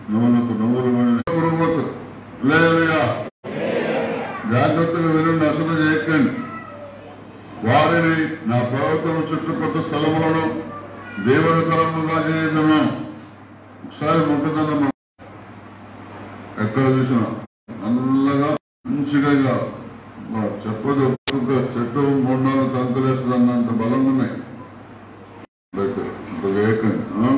నువ్వులకు నువ్వులు కురువకు లేదుగా జాగ్రత్తగా వినండి అసలు చేయకండి వారిని నా పర్వతం చుట్టుపక్కల స్థలములను దేవుని తరముగా చేయదును ఒకసారి మొక్కదన్న ఎక్కడ చూసినా నల్లగా మంచిగా ఇక బా చెప్పదు ఒక్కొక్క చెట్టు మూడు నాలుగు కంకులేస్తుంది అన్నంత బలంగా ఉన్నాయి అయితే ఇంత వేయకండి ఆ?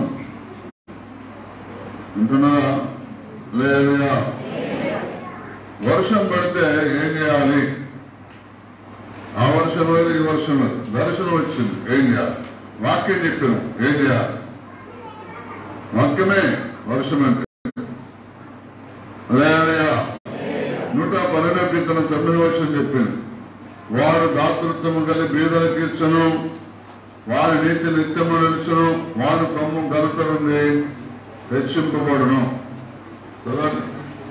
వింటున్నారా లేదా వర్షం పడితే ఏం చేయాలి ఆ వర్షం లేదు ఈ వర్షం లేదు దర్శనం వచ్చింది ఏం చేయాలి వాక్యం చెప్పాను ఏం చేయాలి వాక్యమే వర్షం అంటే లేదా నూట పన్నెండవ కీర్తన తొమ్మిది వర్షం చెప్పింది వారు దాతృత్వము కలిగి బీదలకు ఇచ్చను వారి నీతి నిత్యము నిలుచును వారి కమ్ము ఘనత నుండి హెచ్చింపబడును చదవండి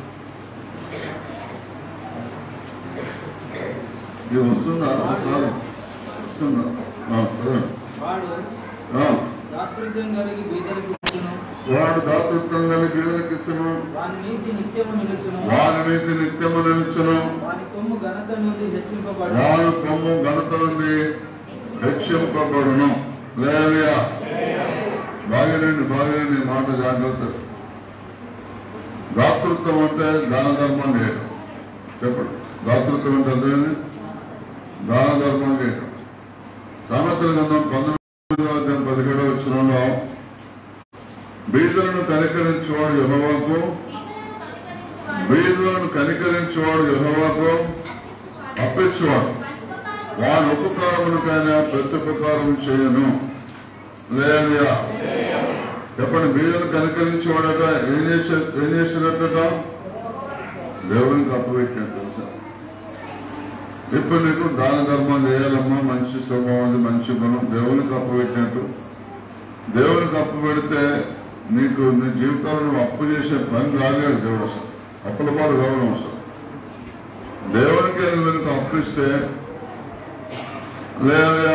ఇది వస్తుందా ఒకసారి వస్తుందా ఆ, చదవండి వాడు ఆ, దాతృత్వం కలిగి బీదలకు ఇచ్చును వాడు దాతృత్వం కలిగి బీదలకు ఇచ్చను వాని నీతి నిత్యము నిలుచును వారి నీతి నిత్యము నిలుచును వాని కొమ్ము ఘనత నుండి హెచ్చింపబడు వారు కొమ్ము ఘనత నుండి హెచ్చింపబడును లేదయా బాగినండి బాగినండి మాట జాగ్రత్త దాతృత్వం అంటే దాన ధర్మం చేయటం చెప్పండి దాతృత్వం అంటే అర్థమైంది దాన ధర్మం చేయటం సామెతల గ్రంథం పంతొమ్మిదవ అధ్యాయం పదిహేడవ వచ్చినంలో బీదలను కనికరించేవాడు యహోవాకు బీదలను కనికరించేవాడు యహోవాకు అప్పించేవాడు వారి ఉపకారములకైనా ప్రత్యుపకారం చేయను లేదా చెప్పండి బీదను కనికరించేవాడట ఏం చేసే ఏం చేసినట్టట దేవునికి అప్పబెట్టినట్టు తెలుసా ఇప్పుడు నీకు దాన ధర్మం చేయాలమ్మా మంచి స్వభావం ఉంది మంచి గుణం దేవునికి అప్పబెట్టినట్టు దేవునికి అప్పు పెడితే నీకు నీ జీవితంలో నువ్వు అప్పు చేసే పని రాలేడు దేవుడు అసలు అప్పుల పాటు గౌరవం అసలు దేవునికి నువ్వు అప్పు ఇస్తే లేదా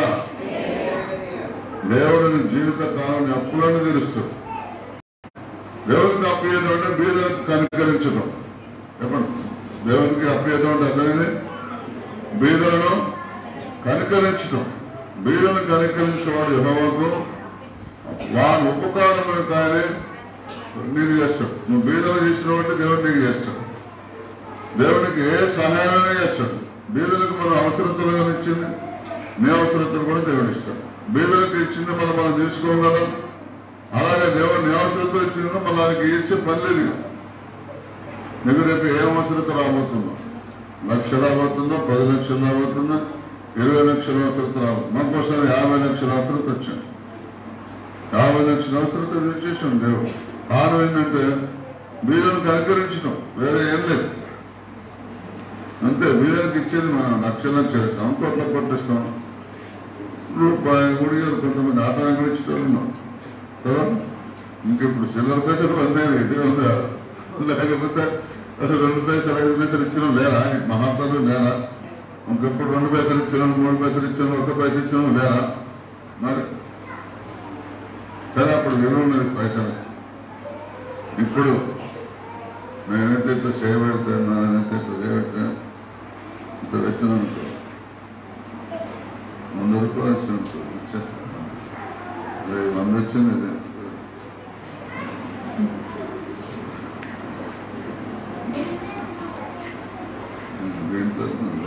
దేవుడు నీ జీవిత కాలం నీ అప్పులను తీరుస్తాడు దేవునికి అప్పు చేయడం అంటే బీదలకు కనికరించడం చెప్పండి దేవునికి అప్పు చేయడం అంటే అర్థమైంది బీదలను కనికరించడం బీదలను కనికరించేవాడు యహోవాకు వారి ఉపకారములు కానీ నీకు చేస్తాడు నువ్వు బీదలు చేసిన అంటే దేవుడు నీకు చేస్తాడు దేవునికి ఏ సహాయమైనా చేస్తాడు బీదలకు మనం అవసరతలు ఇచ్చింది నీ అవసరతలు కూడా దేవుడు ఇస్తాడు బీదలకు ఇచ్చింది మనం మనం తీసుకోగలం అలాగే దేవుడు నీ అవసరతలు ఇచ్చింది మన దానికి ఇచ్చే పని లేదు ఇక. నీకు రేపు ఏ అవసరత రాబోతుందో లక్ష రాబోతుందో పది లక్షలు రాబోతుందో ఇరవై లక్షల అవసరత రాబోతుంది మాకు ఒకసారి యాభై లక్షల అవసరత వచ్చింది యాభై లక్షల అవసరత చేసాం దేవుడు కారణం ఏంటంటే బీదలను కనికరించడం వేరే ఏం లేదు అంతే బీదలకు ఇచ్చేది మనం లక్ష లక్షలు ఇస్తాం కోట్ల కొట్టిస్తాం రూపాయి గుడిగారు కొంతమంది ఆటంకం ఇచ్చేటోళ్ళు ఉన్నాం కదా ఇంకిప్పుడు చిల్లర పైసలు అందేవి ఇది ఉందా లేకపోతే అసలు రెండు పైసలు ఐదు పైసలు ఇచ్చిన లేరా మహాత్ములు లేరా ఇంకెప్పుడు రెండు పైసలు ఇచ్చిన మూడు పైసలు ఇచ్చిన ఒక పైసలు ఇచ్చిన లేరా మరి సరే అప్పుడు విలువ ఉన్నది పైసలు ఇప్పుడు నేనైతే ఇట్లా చేయబెడితే నేనైతే ఇట్లా చేయబెడితే ఇంత పెట్టినాను అనుకో. వంద రూపాయలు వచ్చిన ఇచ్చేస్తాను రేపు వంద వచ్చింది ఇది దీంతో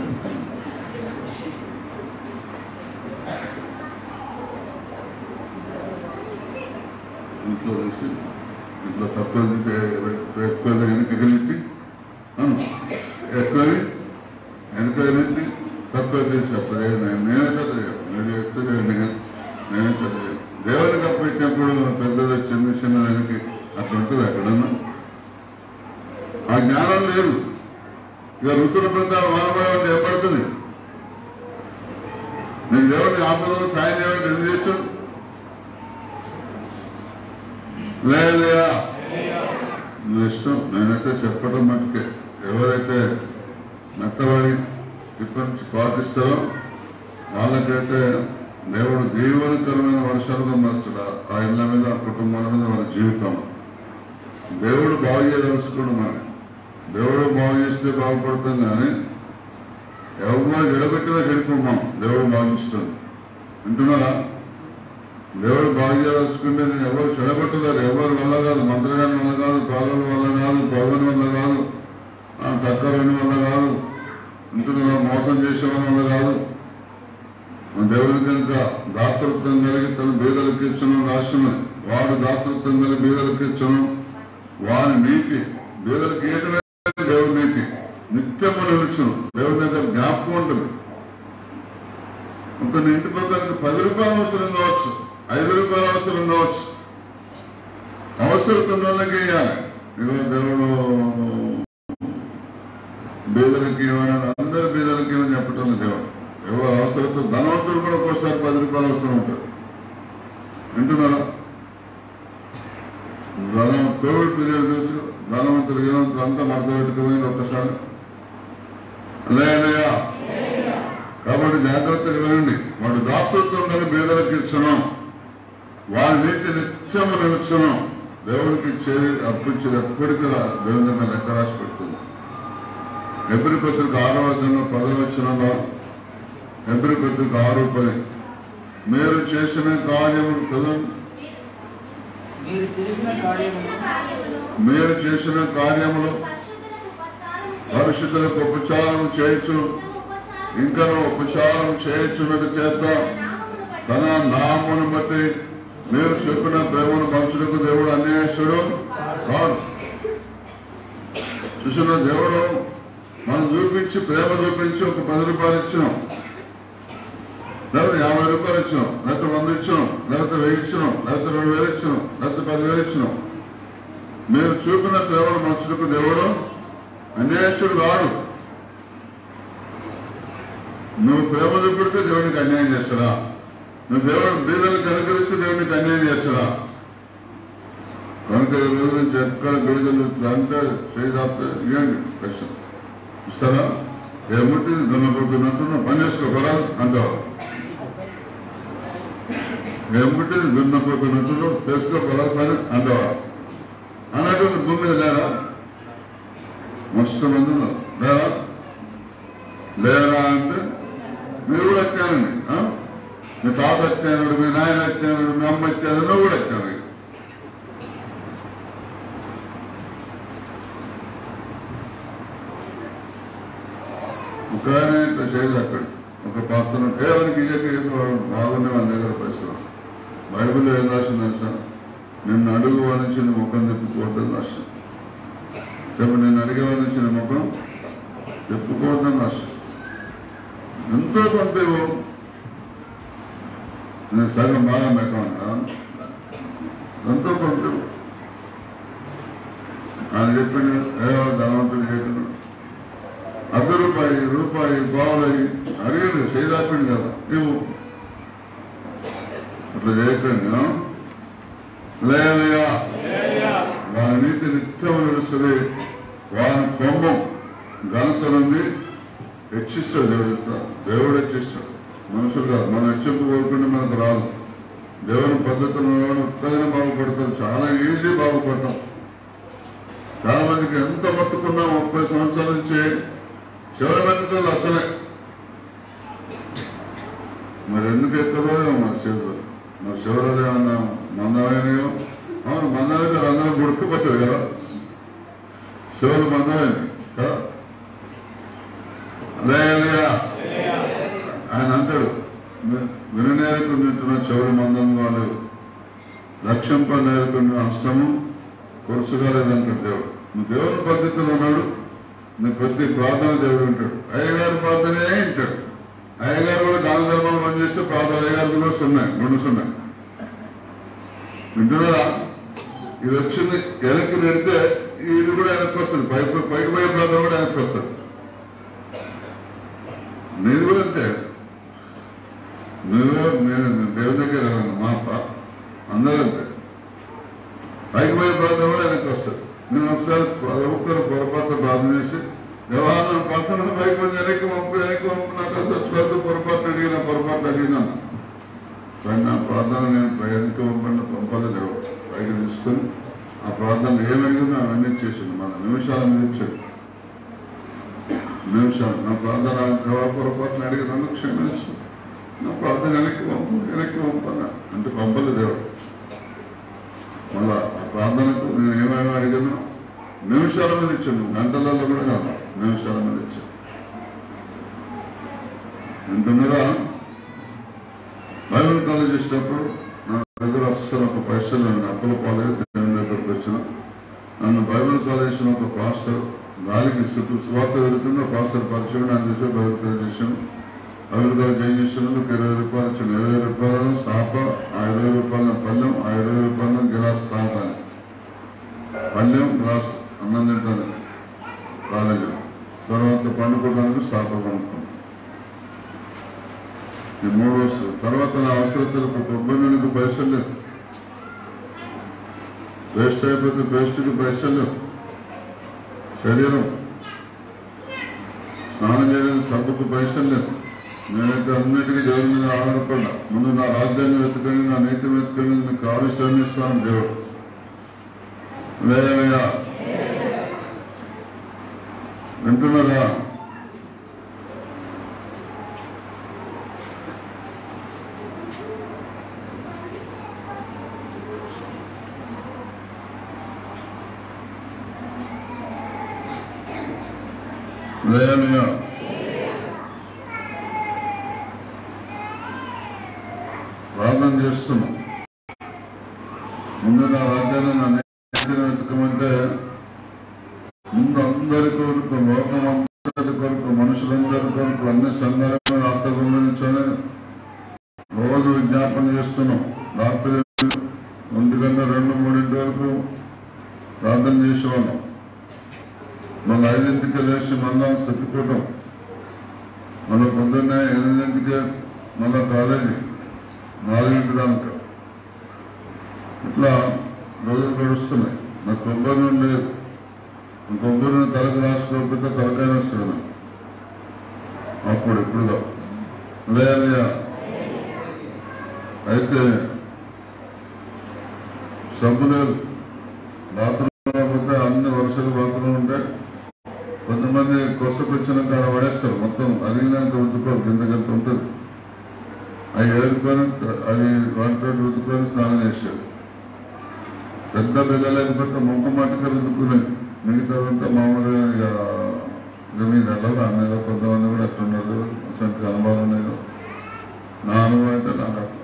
ఇంట్లో తీసి ఇంట్లో తక్కువ తీసి ఎక్కువ వెనక్కి వెళ్ళి ఎక్కువ వెనక వెళ్ళి తక్కువ తీసి అప్పుడు నేను నేనే చదివాను నేను చెప్తే నేను నేనే చదివాను దేవునికి అప్పటికప్పుడు పెద్దది చిన్న చిన్న దానికి అట్లా ఉంటుంది ఎక్కడన్నా ఆ జ్ఞానం లేదు ఇక ఋతుల ప్రకారం వానపడడం ఏర్పడుతుంది నేను దేవుడిని ఆపదలో సాయం చేయాలని ఎందుకు చేశాడు లేదా నీ ఇష్టం నేనైతే చెప్పడం మటుకే ఎవరైతే మెత్తబడి ఇప్పటి నుంచి పాటిస్తారో వాళ్ళకైతే దేవుడు దీవెనకరమైన వర్షాలుగా మరుస్తాడు ఆ ఇళ్ల మీద ఆ కుటుంబాల మీద వారి జీవితం దేవుడు బాగు చేయదలుచుకోడు మనం దేవుడు బాగు చేస్తే బాగుపడతాం కానీ ఎవరు ఎడబెట్టినా చెడిపోమాం దేవుడు బాధిస్తుంది వింటున్నారా దేవుడు బాగు చేయదలుచుకుంటే నేను ఎవరు చెడగొట్టలేరు ఎవరి వల్ల కాదు మంత్రగాని వల్ల కాదు పాలన వల్ల కాదు పౌరుని వల్ల కాదు ఆ తక్కరని వల్ల కాదు వింటున్నారా మోసం చేసే వల్ల కాదు మన దేవుని కనుక దాతృత్వం కలిగి తన బీదలకు ఇచ్చను రాష్ట్రమని వాడు దాతృత్వం కలిగి బీదలకు ఇచ్చను వాని నీతి బీదలకు ఏదైనా దేవుడి నీతి నిత్యము నిలుచును దేవుని దగ్గర జ్ఞాపకం ఉంటుంది ఒక ఇంటి పక్కనకి పది రూపాయలు అవసరం కావచ్చు ఐదు రూపాయలు అవసరం కావచ్చు అవసరం ఉన్న వాళ్ళకి ఇవ్వాలి ఇగో దేవుడు బీదలకి ఇవ్వడం అందరు బీదలకి ఇవ్వని చెప్పటం లేదు దేవుడు ఎవరు అవసరంతో ధనవంతుడు కూడా ఒక్కోసారి పది రూపాయలు అవసరం ఉంటుంది వింటున్నారా ధనం కోవిడ్ పీరియడ్ తెలుసు ధనవంతుడు ఏమంటారు అంతా మడత పెట్టుకోవాలి ఒక్కసారి లేదయ్యా కాబట్టి జాగ్రత్తగా వినండి వాడు దాతృత్వం కలిగి బీదలకు ఇచ్చను వారి నీతి నిత్యము నిలుచును దేవుడికి చేరి అర్పించేది ఎప్పటికీ రా- దేవుని దగ్గర లెక్క రాసి పెడుతుంది ఎబ్రి పత్రిక ఆరో అధ్యాయంలో పదవి వచ్చినలో ఎబ్రి పత్రిక ఆరో పది మీరు చేసిన కార్యములు చదవండి మీరు చేసిన కార్యము మీరు చేసిన కార్యములు పరిశుద్ధులకు ఉపచారం చేయొచ్చు ఇంకా ఉపచారం చేయొచ్చున్నట్టు చేత తన నామమును బట్టి మీరు చెప్పిన ప్రేమను మనుషులకు దేవుడు అన్యాయస్తుడు కాదు చూసిన దేవుడు మనం చూపించి ప్రేమ చూపించి ఒక పది రూపాయలు ఇచ్చినాం లేకపోతే యాభై రూపాయలు ఇచ్చినాం లేకపోతే వంద ఇచ్చినాం లేకపోతే వెయ్యి ఇచ్చినాం లేకపోతే రెండు వేలు ఇచ్చినాం లేకపోతే పదివేలు ఇచ్చినాం మీరు చూపిన ప్రేమను మనుషులకు దేవుడు అన్యాయస్తుడు కాదు నువ్వు ప్రేమ చూపెడితే దేవునికి అన్యాయం చేస్తారా నువ్వు దేవుడు బీదలకు కనుకరిస్తే దేవునికి అన్యాయం చేస్తారా కనుక ఈ రోజు నుంచి ఎక్కడ బీదలు అంటే చేయదాపితే ఇవ్వండి కష్టం ఇస్తారా ఏముంటి దున్నపోతున్నట్టు పని చేసుకోగలరా అంటావు ఏముంటి దున్నపోతున్నట్టు చేసుకోగలరా పని అంటావా అన్నట్టు భూమి మీద లేరా మస్తు మంది ఉన్నారు లేరా లేరా అంటే మీరు కూడా ఎక్కానండి ఆ? మీ తాత ఎక్కానుడు మీ నాయన ఎక్కానుడు మీ అమ్మ ఎక్కాను నువ్వు కూడా ఎక్కాను ఒక ఆయన ఇట్లా చేయదు అక్కడ ఒక పాత్ర కేవలం ఇయ్యక బాగుండే వాళ్ళ దగ్గర పైసలు బైబిల్లో ఏం రాసింది సార్ నిన్ను అడుగు నుంచి నీ ముఖం తిప్పుకోవద్దని రాసింది రేపు నేను అడిగేవాడి నుంచి నీ ముఖం తిప్పుకోవద్దని రాసింది ఎంతో కొంత ఇవ్వు. నేను సగం బాగా పెట్టాను ఎంతో కొంత ఇవ్వు. ఆయన చెప్పింది ఏవో ధనవంతుడు చెప్పిన అర్ధ రూపాయి రూపాయి బావులై అడిగింది చేయదాపింది కదా ఇవ్వు అట్లా చేయకండి ఆ? లేదయ్యా వారి నీతి నిత్యం నడుస్తుంది వారి కొమ్మం ఘనత నుండి హెచ్చిస్తాడు దేవుడు ఇస్తాడు. దేవుడు హెచ్చిస్తాడు మనుషులు కాదు మనం హెచ్చింపు కోరుకుంటే మనకు రాదు దేవుని పద్ధతుల్లో ఉత్తగానే బాగుపడతారు చాలా ఈజీ బాగుపడటం చాలా మందికి ఎంత బతుకున్నా ముప్పై సంవత్సరాల నుంచి చివరి బతుకులు అసలే మరి ఎందుకు ఎక్కదో మరి చివరి మరి చివరిలో ఏమన్నా మందమైనయో అవును మందమైతే అందరూ గుడుకుపోతారు కదా శివులు మందమైంది కదా లేదయ్యా ఆయన అంటాడు విననేరకు నింటున్న చెవుడు మందం వాళ్ళు రక్షంప నేర్పున్న హస్తము కొరుసుగా లేదంటాడు దేవుడు నువ్వు దేవుని పద్ధతిలో ఉన్నాడు నీ ప్రతి ప్రార్థన దేవుడు ఉంటాడు అయ్యగారు ప్రార్థనే ఉంటాడు అయ్యగారు కూడా దాన ధర్మాలు పనిచేస్తే ప్రార్థన అయ్యగారు కూడా సున్నాయి రెండు సున్నాయి వింటున్నారా ఇది వచ్చింది వెనక్కి నెడితే ఇది కూడా వెనక్కి వస్తుంది పైకి పైకి పోయే ప్రాంతం కూడా వెనక్కి వస్తుంది నేను కూడా అంతే నువ్వు నేను దేవుని దగ్గర వెళ్ళను మా అప్ప అందరూ అంతే పైకి పోయే ప్రాంతం కూడా వెనక్కి వస్తుంది నేను ఒకసారి ఒక్కరు పొరపాటు ప్రార్థన చేసి వ్యవహారం పక్కన పైకి పోయి వెనక్కి పంపు వెనక్కి పంపు నాకు అసలు పొరపాటు అడిగిన పొరపాటు అడిగినాను కానీ నా ప్రార్థన నేను వెనక్కి పంపండి పంపాలి దేవుడు పైకి తీసుకొని ఆ ప్రార్థన ఏమడిగిందో అవన్నీ చేసింది మన నిమిషాల మీద ఇచ్చాడు నిమిషాలు నా ప్రార్థన ఎవరి పొరపాటున అడిగి నన్ను క్షమించు నా ప్రార్థన వెనక్కి పంపు వెనక్కి పంపన్నా అంటే పంపలు దేవుడు మళ్ళా ఆ ప్రార్థనకు నేను ఏమేమి అడిగాను నిమిషాల మీద ఇచ్చాను గంటలలో కూడా కాదు నిమిషాల మీద ఇచ్చాను వింటున్నారా బైబిల్ కాలేజ్ చేసినప్పుడు నా దగ్గర అసలు ఒక పైసలు నేను అప్పుల పాలేదు దేవుని దగ్గరకు వచ్చిన నన్ను బైబిల్ కాలేజ్ ఒక పాస్టర్ గాలికి చుట్టూ స్వార్థ జరుగుతుంది ఒక పాస్టర్ పరిచయం ఆయన తెచ్చి బైబిల్ కాలేజ్ చేశాను బైబిల్ కాలేజ్ ఏం చేసినందుకు ఇరవై రూపాయలు ఇచ్చిన ఇరవై రూపాయలు సాప ఆ ఇరవై రూపాయల పళ్ళెం ఆ ఇరవై రూపాయల గిలాస్ తాగుతాను పళ్ళెం గ్లాస్ అన్నం తింటాను కాలేజీలో తర్వాత పండుకోవడానికి సాప కొనుక్కుంటాను ఈ మూడు వస్తువులు తర్వాత నా అవసరతలకు కొబ్బరి నూనెకి పైసలు లేవు పేస్ట్ అయిపోతే పేస్ట్కి పైసలు లేవు శరీరం స్నానం చేయడానికి సబ్బుకు పైసలు లేవు నేనైతే అన్నిటికీ దేవుడి మీద ఆధారపడ్డా ముందు నా రాజ్యాన్ని వెతుకని నా నీతి వెతుకని మీకు కాలుష్యాన్ని ఇస్తాను దేవుడు లేదయ్యా వింటున్నారా లేదయ్యా ప్రార్థన చేస్తున్నాం ముందు నా రాజ్యాన్ని నా నీతిని వెతకమంటే ముందు అందరి కొరకు లోకం అందరి కొరకు మనుషులందరి కొరకు అన్ని సంఘాలను ఆత్మగుండించని రోజు విజ్ఞాపన చేస్తున్నాం రాత్రి ఒంటి గంట రెండు మూడింటి వరకు ప్రార్థన చేసేవాళ్ళం మళ్ళీ ఐదింటికి లేచి మళ్ళా స్థితికూటం మళ్ళీ పొద్దున్నే ఎనిమిదింటికి మళ్ళా కాలేజీ నాలుగింటి దాకా ఇట్లా రోజులు గడుస్తున్నాయి నాకు కొబ్బరి నుండి కొబ్బరిని తలకు రాసుకోకపోతే తలకాయ వస్తుంది నాకు. అప్పుడు ఇప్పుడుగా లేదా అయితే సబ్బు లేదు బాత్రూమ్ కాకపోతే అన్ని వరుసలు బాత్రూమ్ ఉంటాయి కొంతమంది కొసకొచ్చిన కాడ పడేస్తారు మొత్తం అరిగినాక ఉద్దుకోరు కిందకంత ఉంటుంది అవి ఏరుకొని అవి వాటితో రుద్దుకొని స్నానం చేశారు పెద్ద బిల్ల లేకపోతే మొక్క మట్టుకు రుద్దుకునేది మిగతాదంతా మామూలుగా ఇక ఇక మీద వెళ్ళదు అన్నయ్య కొంతమంది కూడా అట్లున్నారు అసలు అనుభవం ఉన్నాయి నా అనుభవం అయితే నాకు అట్లా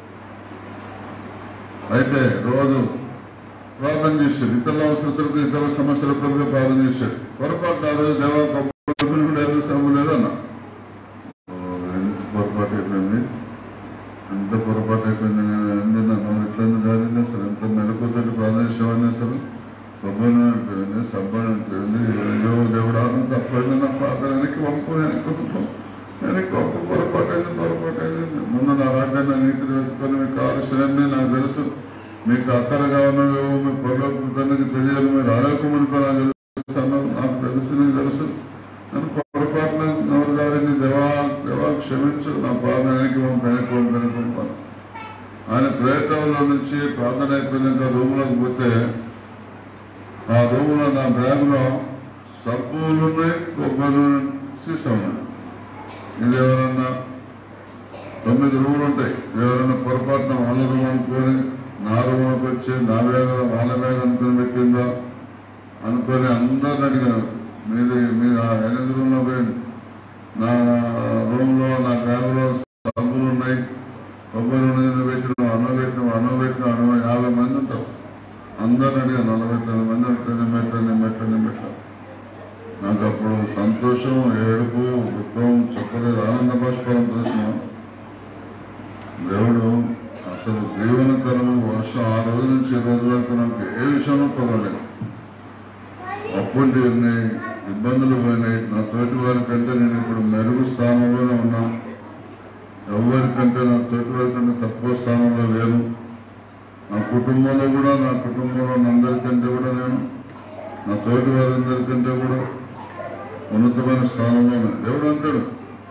అయితే రోజు ప్రార్థన చేశారు ఇతరుల అవసరతలకు ఇతర సమస్యల కొరకు ప్రార్థన చేశారు పొరపాటు ఆ రోజు దేవా కొబ్బరి సమ్ము లేదు అన్న ఓ, ఎంత పొరపాటు అయిపోయింది ఎంత పొరపాటు అయిపోయింది నేను ఏంది నన్ను ఎట్లా జరిగింది అసలు ఎంత మెలకుతో ప్రార్థన చేసేవాడిని అసలు కొబ్బరి అయిపోయింది సబ్బని అయిపోయింది అయ్యో దేవుడా తప్పైంది నా ప్రార్థన వెనక్కి పంపు వెనక్కి పంపు వెనక్కి పంపు పొరపాటు అయింది పొరపాటు అయింది ముందు నా రాజ్యాన్ని నీతిని వెతుకొని మీకు కావాల్సినవన్నీ నాకు తెలుసు మీకు అక్కరగా ఉన్నవేవో మీ పొరపాటు తెలియదు మీరు అడగకమని నాకు తెలుసు అన్నారు నాకు తెలుసు నీకు తెలుసు నన్ను పొరపాటున నవరు గారిని దేవా దేవా క్షమించు నా ప్రార్థన వెనక్కి పంపు వెనక్కి పంపు వెనక్కి పంపాను ఆయన ప్రేతంలో నుంచి ప్రార్థన అయిపోయినాక రూమ్లోకి పోతే ఆ రూమ్లో నా బ్యాగ్లో సబ్బులు ఉన్నాయి కొబ్బరి సీసా ఉన్నాయి ఇది ఎవరన్నా తొమ్మిది రూములు ఉంటాయి ఎవరైనా పొరపాటున వాళ్ళ రూమ్ అనుకొని నా రూమ్లోకి వచ్చి నా బ్యాగ్ వాళ్ళ బ్యాగ్ అనుకుని పెట్టిందా అనుకొని అందరిని అడిగాను మీది మీద ఎనిమిది రూమ్లో పోయింది నా రూమ్లో నా బ్యాగ్లో సబ్బులు ఉన్నాయి కొబ్బరి నూనె పెట్టిన అన్నం పెట్టిన అన్నం పెట్టిన అన్నం యాభై మంది ఉంటారు అందరిని అడిగాను నలభై తొమ్మిది మంది ఉంటుంది మెట్టండి మెట్టండి మెట్టండి నాకు అప్పుడు సంతోషం ఏడుపు దుఃఖం చెప్పలేదు ఆనంద బాష్పాలం చూసిన దేవుడు అసలు జీవనకరము వర్షం ఆ రోజు నుంచి ఈ రోజు వరకు నాకు ఏ విషయంలో పర్వాలేదు అప్పుడు ఎన్ని ఇబ్బందులు పోయినాయి నా తోటి వారి కంటే నేను ఇప్పుడు మెరుగు స్థానంలోనే ఉన్నా ఎవరికంటే నా తోటి వారి కంటే తక్కువ స్థానంలో లేను నా కుటుంబంలో కూడా నా కుటుంబంలో అందరికంటే కూడా నేను నా తోటి వారందరికంటే కూడా ఉన్నతమైన స్థానంలోనే దేవుడు అంటాడు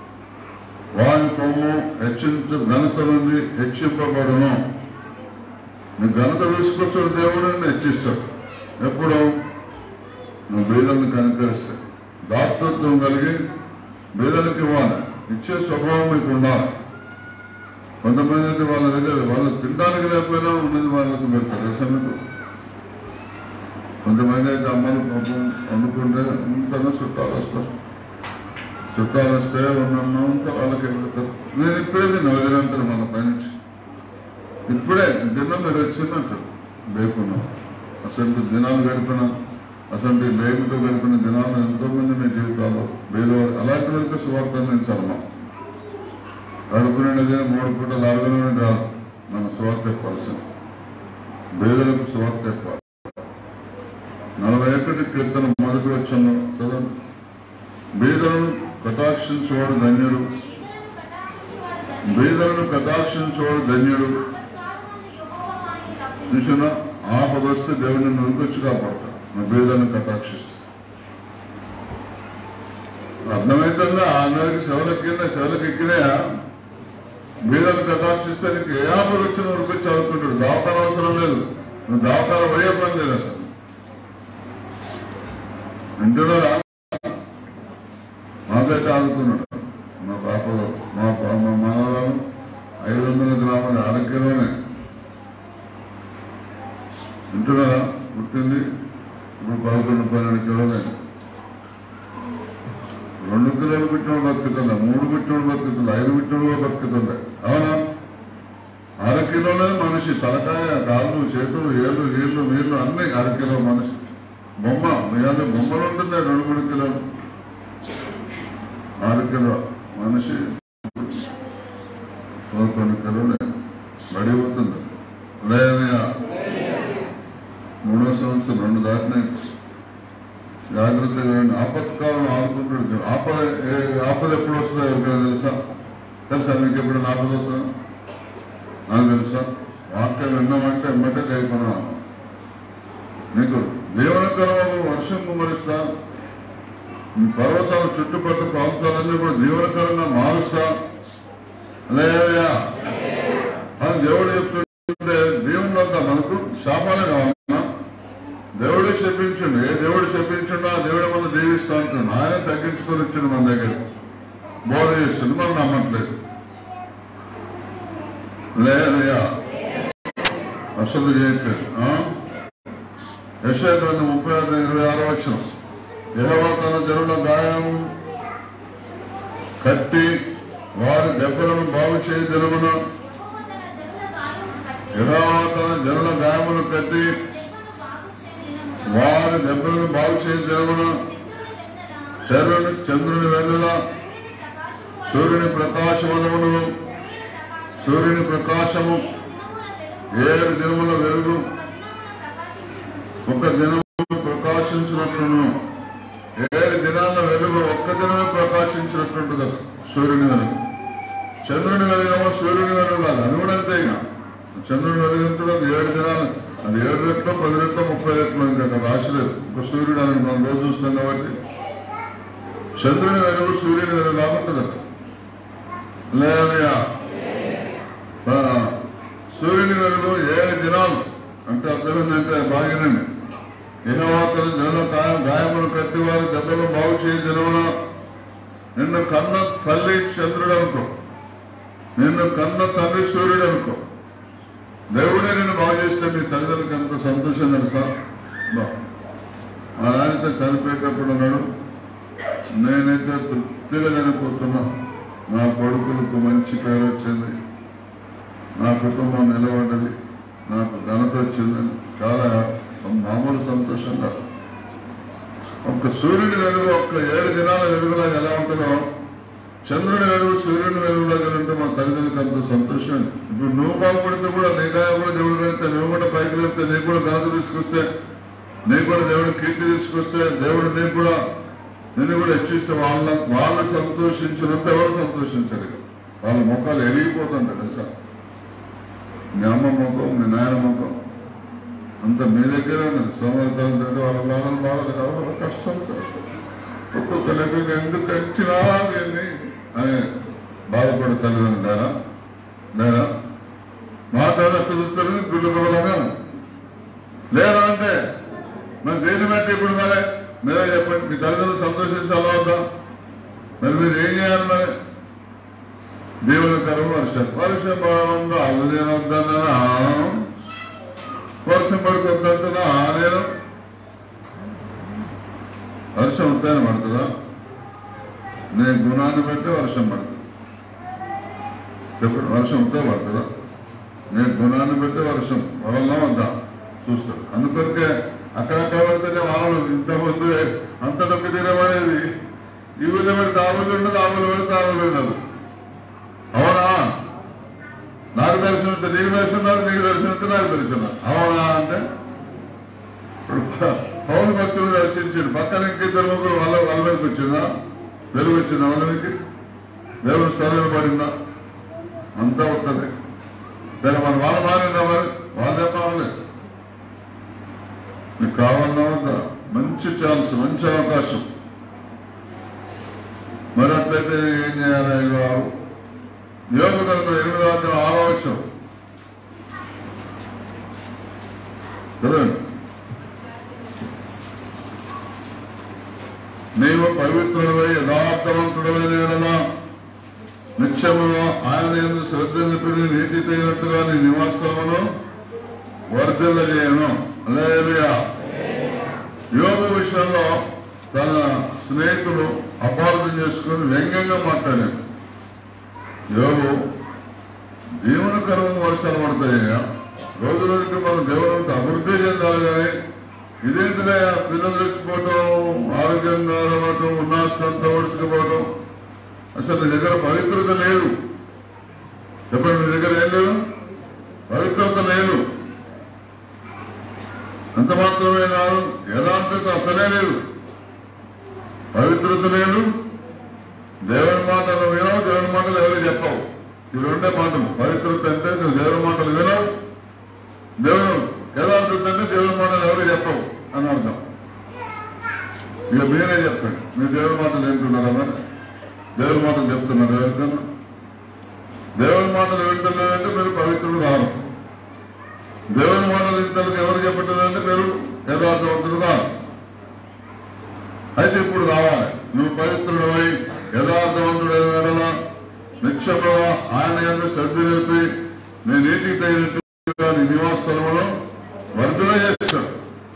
వారి కొమ్ము హెచ్చించు ఘనత నుండి హెచ్చింపబడును నీ ఘనత తీసుకొచ్చాడు దేవుడు హెచ్చిస్తాడు ఎప్పుడు నువ్వు బీదలను కనుకరిస్తే దాతృత్వం కలిగి బీదలకు ఇవ్వాలి ఇచ్చే స్వభావం మీకు ఉండాలి కొంతమంది అయితే వాళ్ళ దగ్గర వాళ్ళు తినడానికి లేకపోయినా ఉన్నది వాళ్ళకి పెడతారు తెలుసా మీకు కొంతమంది అయితే అమ్మలు పాపం వండుకుంటే ఇంతగా చుట్టాలు వస్తారు చుట్టాలు వస్తే ఉన్నంత వాళ్ళకి పెడతారు నేను ఇప్పుడే తిన్నా వదిలేంటారు మన పైనుంచి ఇప్పుడే తిన్నా మీరు వచ్చిందంట లేకున్నాం అసలు దినాలు గడిపిన అసలు లేకుతో గడిపిన దినాలు ఎంతో మంది మీ జీవితాల్లో వేదో అలాంటి వరకు సువార్త అందించాలి మనం అడుగునేది మూడు పూటలు అరగనే కాదు మన సువార్త చెప్పాల్సింది పేదలకు సువార్త చెప్పాలి నలభై ఒకటి కీర్తన మొదటి వచ్చాను చదవండి బీదలను కటాక్షించువాడు ధన్యుడు బీదలను కటాక్షించువాడు ధన్యుడు చూసిన ఆపద వస్తే దేవుని నురికొచ్చి కాపాడతాడు నా బీదలను కటాక్షిస్తాడు అర్థమైతుందా ఆ నదికి శవలకి కింద శవలకి ఎక్కినాయా బీదలను కటాక్షిస్తే నీకు ఏ ఆపద వచ్చిన వరకు చదువుకుంటాడు దావకాల అవసరం లేదు నువ్వు దావకాల పోయే పని లేదు అసలు వింటున్నారా మాకైతే ఆదుకున్నాడు మా పాపలో మా పా- మా మనవరాలు ఐదు వందల గ్రామాల అరకిలోనే వింటున్నారా పుట్టింది ఇప్పుడు పదకొండు పన్నెండు కిలోలే రెండు కిలోలు పెట్టినోడు బతుకుతుందా మూడు పెట్టినోడు బతుకుతుందా ఐదు పెట్టినోడు బతుకుతుందా అవునా అర కిలోలే మనిషి తలకాయ కాళ్ళు చేతులు ఏళ్ళు నీళ్లు నీళ్లు అన్ని అర కిలో మనిషి బొమ్మ మీ దగ్గర బొమ్మలు ఉంటున్నాయి రెండు మూడు కిలోలు ఆరు కిలో మనిషి పదకొండు కిలోలే పడిపోతుంది లేదా మూడో సంవత్సరం రెండు దాటినాయి జాగ్రత్తగా రండి ఆపత్కాలం ఆడుకుంటాడు ఆపద ఏ- ఆపద ఎప్పుడు వస్తుందో ఎవరికైనా తెలుసా తెలుసా మీకు ఎప్పుడు ఆపద వస్తుందా నాకు తెలుసా వాక్యం విన్నామంటే ఎమ్మటే లేకున్నా నీకు జీవనకరమైన వర్షం కుమరిస్తా ఈ పర్వతాల చుట్టుపక్కల ప్రాంతాలన్నీ కూడా జీవనకరంగా మారుస్తా లేవయ్యా అని దేవుడు చెప్తుంటే దేవుడు అంతా మనకు శాపాలే కావాలన్నా దేవుడు చెప్పించండు ఏ దేవుడు చెప్పించండు ఆ దేవుడు మనం దీవిస్తా అంటుండు ఆయన తగ్గించుకొని వచ్చిండు మన దగ్గర బోధ చేస్తుంది మనం నమ్మట్లేదు లేదయ్యా అసలు చేయట్లేదు ఆ? యెషయా గ్రంథం ముప్పై ఆరు ఇరవై ఆరు వచ్చిన యెహోవా తన జనుల గాయం కట్టి వారి దెబ్బలను బాగు చేయ జనమున యెహోవా తన జనుల గాయములు కట్టి వారి దెబ్బలను బాగు చేయ జనమున చంద్రుని చంద్రుని వెన్నుల సూర్యుని ప్రకాశములను సూర్యుని ప్రకాశము ఏడు దినముల వెలుగు ఒక దినము ప్రకాశించినట్లును ఏడు దినాల వెలుగు ఒక్క దినమే ప్రకాశించినట్లుంటుంది సూర్యుని వెలుగు చంద్రుని వెలుగేమో సూర్యుని వెలుగు కాదు అది కూడా అంతే ఇక చంద్రుని వెలుగుంటాడు అది ఏడు దినాలు అది ఏడు రెట్లు పది రెట్లు ముప్పై రెట్లు ఇంకా అక్కడ రాసలేదు ఒక సూర్యుడు అని మనం రోజు చూస్తాం కాబట్టి చంద్రుని వెలుగు సూర్యుని వెలుగు లాగుంటుంది లేదా సూర్యుని వెలుగు ఏడు దినాలు అంటే అర్థమైందంటే బాగినండి ఇహవాతలు జనుల గాయ- గాయములు కట్టి వారి దెబ్బలు బాగు చేయ జనమున నిన్ను కన్న తల్లి చంద్రుడు అనుకో నిన్ను కన్న తల్లి సూర్యుడు అనుకో దేవుడే నిన్ను బాగు చేస్తే మీ తల్లిదండ్రులకు ఎంత సంతోషం తెలుసా బా. మా నాయనతో చనిపోయేటప్పుడు అన్నాడు నేనైతే తృప్తిగా చనిపోతున్నా నా కొడుకులకు మంచి పేరు వచ్చింది నా కుటుంబం నిలబడ్డది నాకు ఘనత వచ్చిందని చాలా మామూలు సంతోషంగా ఒక్క సూర్యుని వెలుగు ఒక్క ఏడు దినాల వెలుగులాగా ఎలా ఉంటుందో చంద్రుని వెలుగు సూర్యుని వెలుగులాగా ఉంటే మా తల్లిదండ్రులకు అంత సంతోషం ఇప్పుడు నువ్వు బాగుపడితే కూడా నీ గాయ కూడా దేవుడు పెడితే నువ్వు కూడా పైకి వెళ్తే నీకు కూడా ఘనత తీసుకొస్తే నీకు కూడా దేవుడు కీర్తి తీసుకొస్తే దేవుడు నీకు కూడా నిన్ను కూడా హెచ్చిస్తే వాళ్ళ వాళ్ళు సంతోషించినంత ఎవరు సంతోషించరు ఇక. వాళ్ళ ముఖాలు ఎరిగిపోతుంటాయి తెలుసా మీ అమ్మ ముఖం మీ నాయన ముఖం అంత మీ దగ్గరే ఉన్నది సోమవారం అంటే వాళ్ళ బాధలు బాధలు కావాలి కష్టం కష్టం ఒక్కొక్కరికి ఎందుకు వచ్చినా దీన్ని అని బాధపడే తల్లిదండ్రులు లేరా లేరా మాట్లాడే చూస్తారు గుళ్ళు గుబలగా లేదా అంటే మరి దేని బట్టి ఇప్పుడు మరి మీరే చెప్పండి మీ తల్లిదండ్రులు సంతోషించాలా వద్దా మరి మీరు ఏం చేయాలి మరి దేవుని కరువు వర్షం వర్షం బాగుందా అది నేను వద్దన్నా వర్షం పడుకుంటున్నా నేను వర్షం వద్దని పడుతుందా నేను గుణాన్ని బట్టి వర్షం పడుతుంది చెప్పండి వర్షం ఉంటే పడుతుందా నేను గుణాన్ని బట్టి వర్షం వదలనా వద్దా చూస్తాడు అందుకొరికే అక్కడక్కడ పడితేనే వానలు ఇంతకుముందు అంత డబ్బు తినబడేది ఈ ఊళ్ళో పెడితే ఆ ఊళ్ళో ఉండదు ఆ ఊళ్ళో పెడితే ఆ ఊళ్ళో ఉండదు అవునా నాకు దర్శనం ఉంటే నీకు దర్శనం రాదు నీకు దర్శనం ఉంటే నాకు దర్శనం రాదు. అవునా అంటే ఇప్పుడు ప- పౌరు భక్తులు దర్శించాడు పక్కన ఇంకిద్దరు ముగ్గురు వాళ్ళ వాళ్ళ మీదకి వచ్చిందా వెలుగు వచ్చిందా వాళ్ళకి దేవుడు సరైన పడిందా అంతా ఉంటుంది దాన్ని మన వాళ్ళ మారిందా మరి వాళ్ళే మారలేదు మీకు కావాలన్నా వద్దా మంచి ఛాన్స్ మంచి అవకాశం మరి అట్లయితే ఏం చేయాలి అయ్యో యోగ గ్రంథం ఎనిమిదో అధ్యాయం ఆరో వచ్చాం చదవండి నీవు పవిత్రుడవై యథార్థవంతుడమైన ఎడలా నిత్యముగా ఆయన ఎందు శ్రద్ధ నిలిపి నీతి తగినట్టుగా నీ నివాసమును వర్ధిల్ల చేయను అలేలుయా యోగ విషయంలో తన స్నేహితులు అపార్థం చేసుకుని వ్యంగ్యంగా మాట్లాడారు యోగు దేవుని కరువు వర్షాలు పడతాయ్యా రోజు రోజుకి మనం దేవుని అభివృద్ధి చెందాలి కానీ ఇదేంటిదే పిల్లలు తెచ్చిపోవటం ఆరోగ్యంగా అవ్వటం ఉన్నాస్తంతా ఒడుచుకుపోవటం అసలు నీ దగ్గర పవిత్రత లేదు చెప్పండి మీ దగ్గర ఏం లేదు పవిత్రత లేదు అంత మాత్రమే కాదు యథార్థత అసలే లేదు పవిత్రత లేదు దేవుని మాటలు వినవు దేవుని మాటలు ఎవరు చెప్పవు ఈ రెండే మాటలు పవిత్రత అంటే నువ్వు దేవుని మాటలు వినవు దేవుడు యథార్థత అంటే దేవుని మాటలు ఎవరు చెప్పవు అని అర్థం ఇక మీరే చెప్పండి మీరు దేవుని మాటలు వింటున్నారా మరి దేవుని మాటలు చెప్తున్నారు ఎవరికన్నా దేవుని మాటలు వింటున్నారంటే మీరు పవిత్రులు కాదు దేవుని మాటలు వింటానికి ఎవరు చెప్పట్లేదంటే మీరు యథార్థవంతులు కాదు అయితే ఇప్పుడు రావాలి నువ్వు పవిత్రుడవై యథార్థవంతుడైన వెడల నిక్షముగా ఆయన యొక్క శ్రద్ధ నిలిపి నీ నీటికి తగినట్టుగా నీ నివాస స్థలమును వర్ధన చేస్తాడు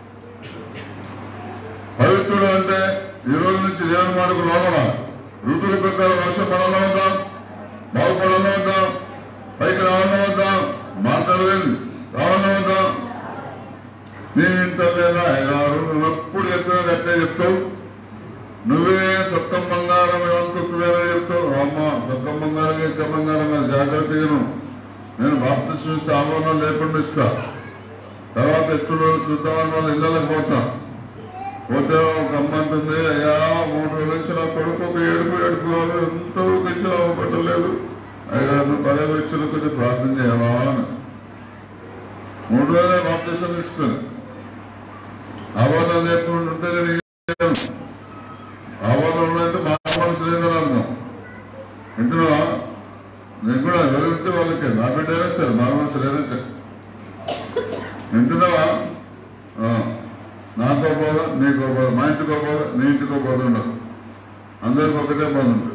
పవిత్రుడు అంటే ఈ రోజు నుంచి దేవుని మాటకు లోపడాలి ఋతుల ప్రకారం వర్షం పడాలా ఉందా బాగుపడాలా ఉందా పైకి రావాలా ఉందా మాట్లాడలేదు రావాలా ఉందా నీ ఇంట్లో లేదా ఎలారు నువ్వు ఎప్పుడు చెప్పినా గట్టే చెప్తావు నువ్వే సొక్కం బంగారం ఏమనుకుంటుందని చెప్తావు అమ్మ సొక్కం బంగారం ఇంకా బంగారం కాదు, జాగ్రత్తగా నువ్వు. నేను బాప్తిస్మ ఇస్తే ఆవరణ లేకుండా ఇస్తా తర్వాత ఎక్కువ రోజులు చూద్దామని వాళ్ళ ఇళ్ళకి పోతా పోతే ఒక అమ్మ అంటుంది అయ్యా మూడు రోజుల నుంచి నా కొడుకు ఒక ఏడుపు ఏడుపు కాదు ఎంత తెచ్చిన అవ్వబట్టలేదు అయ్యా నువ్వు పదే వచ్చిన కొంచెం ప్రార్థన చేయవా అని మూడు రోజులే బాప్తిసం తీసుకుని ఆవరణ లేకుండా ఉంటే నేను ఏం చేయను. ఆవరణ అంటే మా మనసు లేదని అర్థం వింటున్నావా నేను కూడా ఎవరింటే వాళ్ళకే నా బిడ్డ వేస్తారు మా మనసు లేదంటే వింటున్నావా ఆ. నాకో బోధ నీకో బోధ మా ఇంటికో బోధ నీ ఇంటికో బోధ ఉండదు అందరికి ఒకటే బోధ ఉంటుంది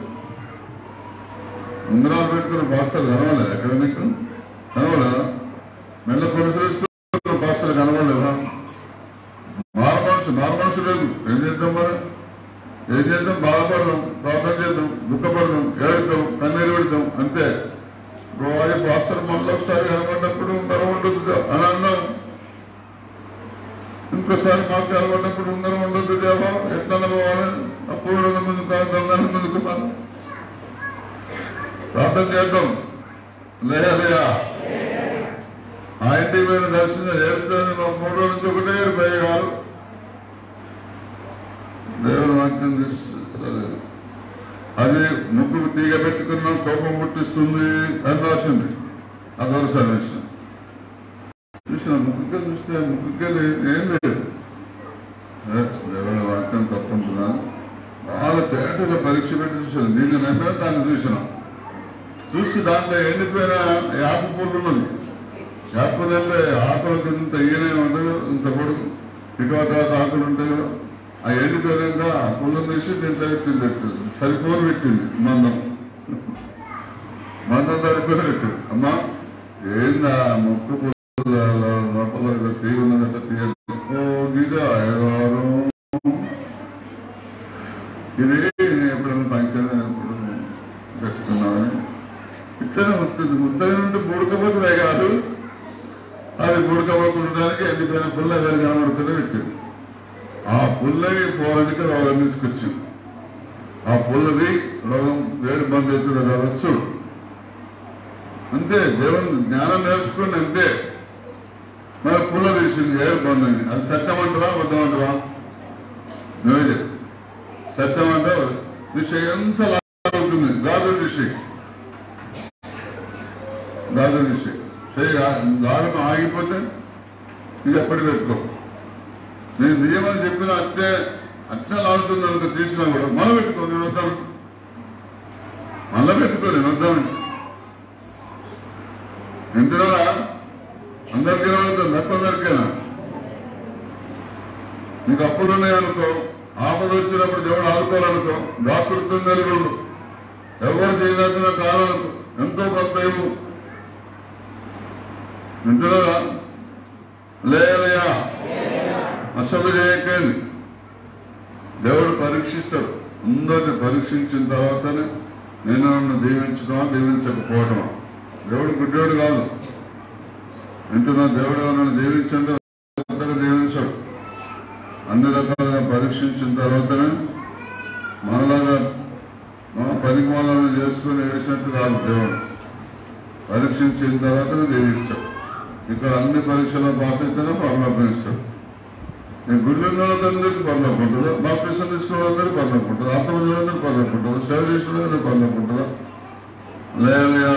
ఉంగరాలు పెట్టుకున్న పాస్తలు కనవలేదు ఎక్కడ నీకు కనవలేదా మెల్ల పరిశీలిస్తున్న పాస్తలు కనవలేదా మారు మనసు మారు మనసు లేదు ఏం చేద్దాం మరి ఏం చేద్దాం బాధపడదాం ప్రార్థన చేద్దాం దుఃఖపడదాం ఏడుద్దాం కన్నీరు పెడదాం అంతే రోజు పాస్టర్ మళ్ళీ ఒకసారి కనబడినప్పుడు ఉంగరం ఉండదు అని అన్నాం ఇంకోసారి మాకు కనబడినప్పుడు ఉంగరం ఉండదు దేవా ఎట్లా పోవాలి అప్పుడు ముందు దొంగల ముందుకు మనం ప్రార్థన చేద్దాం లేయా ఆ ఇంటి మీద దర్శనం చేస్తాను మూడు రోజుల నుంచి ఒకటే భయ కాదు దేవుని వాక్యం తీస్తుంది. అది ముగ్గురు తీగ పెట్టుకున్న కోపం పుట్టిస్తుంది అని రాసింది అదొక సర్వేషన్ చూసిన ముగ్గుకే చూస్తే ముగ్గుకే ఏం లేదు ఏ, దేవుని వాక్యం తప్పుంటున్నా బాగా తేటగా పరీక్ష పెట్టి చూసాను దీన్ని నమ్మే దాన్ని చూసినాం చూసి దాంట్లో ఎండిపోయిన యాప పూలు ఉన్నది యాప అంటే ఆకులకు ఇంత ఈయనే ఉండదు ఇంత పొడుగు ఇటు తర్వాత ఆకులు ఉంటాయి కదా ఆ ఎండిపోయాక ఆ పుల్లం తీసి దీంట్లో పెట్టింది సరిపోని పెట్టింది మందం మందం సరిపోయి పెట్టింది అమ్మా ఏందా ముక్కు పుల్ల లోపల తీగ ఉన్నదంటే తీయాలి ఓ గిగా ఎవరు ఇది నేను ఎప్పుడైనా ఫంక్షన్ పెట్టుకున్నామని ఇట్లనే వస్తుంది ముద్దగా నుండి బుడకపోతే కాదు అది బుడకపోతుండడానికి ఎండిపోయిన పుల్ల ఎవరు కనబడుతుందో పెట్టింది ఆ పుల్లవి పోరానికి రోగం తీసుకొచ్చింది ఆ పుల్లది రోగం వేడి బంద్ అవుతుంది కదా వస్తుడు అంతే దేవుని జ్ఞానం నేర్చుకుని అంతే మరి పుల్ల తీసింది ఏడు బంద్ అని అది సత్యం అంటారా అబద్ధం అంటారా నువ్వే చెప్పు. సత్యం అంటే విషయం ఎంత లాభం ఉంటుంది గాజు విషయం గాజు విషయం చేయి గాజు ఆగిపోతే ఇది ఎప్పటి పెట్టుకో నేను నియమని చెప్పిన అట్టే అట్నే లాగుతుంది అనుకో తీసినా కూడా మళ్ళీ పెట్టుకో నేను వద్దాను మళ్ళీ పెట్టుకో నేను వద్దాను వింటున్నారా అందరికీ వెళ్తుంది తప్పందరికైనా నీకు అప్పులు ఉన్నాయనుకో ఆపద వచ్చినప్పుడు దేవుడు ఆదుకోవాలనుకో దాతృత్వం కలిగి ఎవరు చేయలేకున్న కాలాలకు ఎంతో కొంత ఇవ్వు వింటున్నారా లేయలయా అసలు చేయకండి దేవుడు పరీక్షిస్తాడు అందరిని పరీక్షించిన తర్వాతనే నేను నన్ను దీవించడమా దీవించకపోవడమా దేవుడు గుడ్డోడు కాదు వింటున్నా దేవుడు నన్ను దీవించండి అందరూ దీవించాడు అన్ని రకాలుగా పరీక్షించిన తర్వాతనే మనలాగా మన పనికి వాళ్ళని చేసుకుని వేసినట్టు కాదు దేవుడు పరీక్షించిన తర్వాతనే దీవించాడు ఇక్కడ అన్ని పరీక్షలో పాస్ అయితేనే పరలోకిస్తాడు నేను గుళ్ళున్న వాళ్ళందరికీ పరలోకి ఉంటుందా బాప్టిసం తీసుకున్న వాళ్ళందరికీ పరలోకి ఉంటుందా అర్థం వాళ్ళందరికీ పరలోకి ఉంటుందా సేవ చేసిన వాళ్ళందరికీ పరలోకి ఉంటుందా లేదా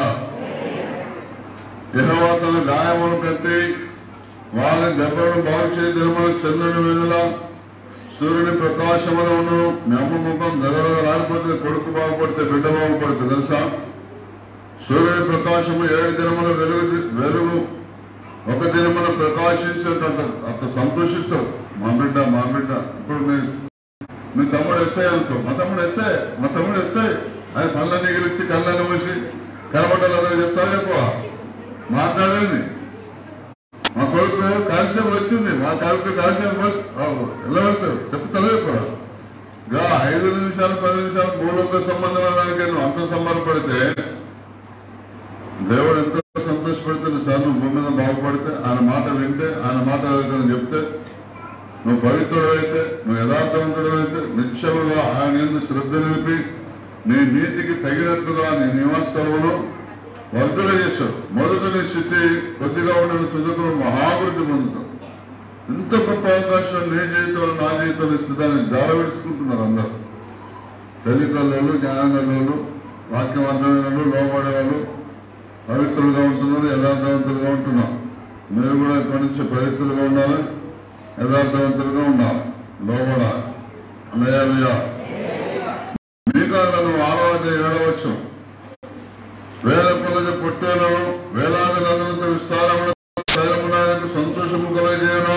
ఇహవాతల గాయములు కట్టి వాళ్ళని దెబ్బలను బాగు చేయదలమని చంద్రుని వెనుల సూర్యుని ప్రకాశములను నెమ్మ ముఖం దగ్గర రాలిపోతే కొడుకు బాగుపడితే బిడ్డ బాగుపడితే తెలుసా సూర్యుని ప్రకాశము ఏడు దినముల వెలుగు వెలుగు ఒక దినమున ప్రకాశించేటంట అంత సంతోషిస్తావు మా బిడ్డ మా బిడ్డ ఇప్పుడు మీ మీ తమ్ముడు ఎస్ఐ అనుకో మా తమ్ముడు ఎస్ఐ మా తమ్ముడు ఎస్ఐ ఆయన పళ్ళని ఎగిరిచ్చి కళ్ళని మూసి కనబడ్డలు చెప్తారు ఎక్కువ మాట్లాడండి మా కొడుకు కాల్షియం వచ్చింది మా కొడుకు కాల్షియం వచ్చి- ఆ, ఎలా వెళ్తారు చెప్తారు ఎక్కువ గా ఐదు నిమిషాలు పది నిమిషాలు భూలోక సంబంధం దానికి నువ్వు అంత సంబరపడితే దేవుడు ఎంతో సంతోషపడుతుంది సార్ నువ్వు భూమి మీద బాగుపడితే ఆయన మాట వింటే ఆయన మాట ఏదైనా చెప్తే నువ్వు పవిత్రుడు అయితే నువ్వు యథార్థవంతుడు అయితే నిత్యముగా ఆయన ఎందు శ్రద్ధ నిలిపి నీ నీతికి తగినట్టుగా నీ నివాసమును వర్ధన చేశాడు మొదట నీ స్థితి కొద్దిగా ఉండిన తుదకు మహాభివృద్ధి పొందుతావు ఇంత గొప్ప అవకాశం నీ జీవితంలో నా జీవితంలో స్థితాన్ని జార విడుచుకుంటున్నారు అందరూ తెలికల్లో జ్ఞానంలో వాక్యవంతమైన లోబడే వాళ్ళు పవిత్రులుగా ఉంటున్నారు యథార్థవంతులుగా ఉంటున్నారు మీరు కూడా ఇప్పటి నుంచి పవిత్రులుగా ఉండాలి యథార్థవంతులుగా ఉండాలి లోబడాలి అన్నయ్య మీకు నన్ను ఆరాధన ఏడవచ్చు వేల కొలది పొట్టేలను వేలాది నదులతో విస్తారమైన తైలమునానికి సంతోషము కలగజేయను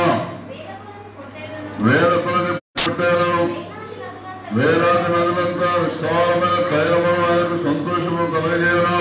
వేల కొలది పొట్టేలను వేలాది నదులంతా విస్తారమైన తైలమును ఆయనకు సంతోషము కలగజేయను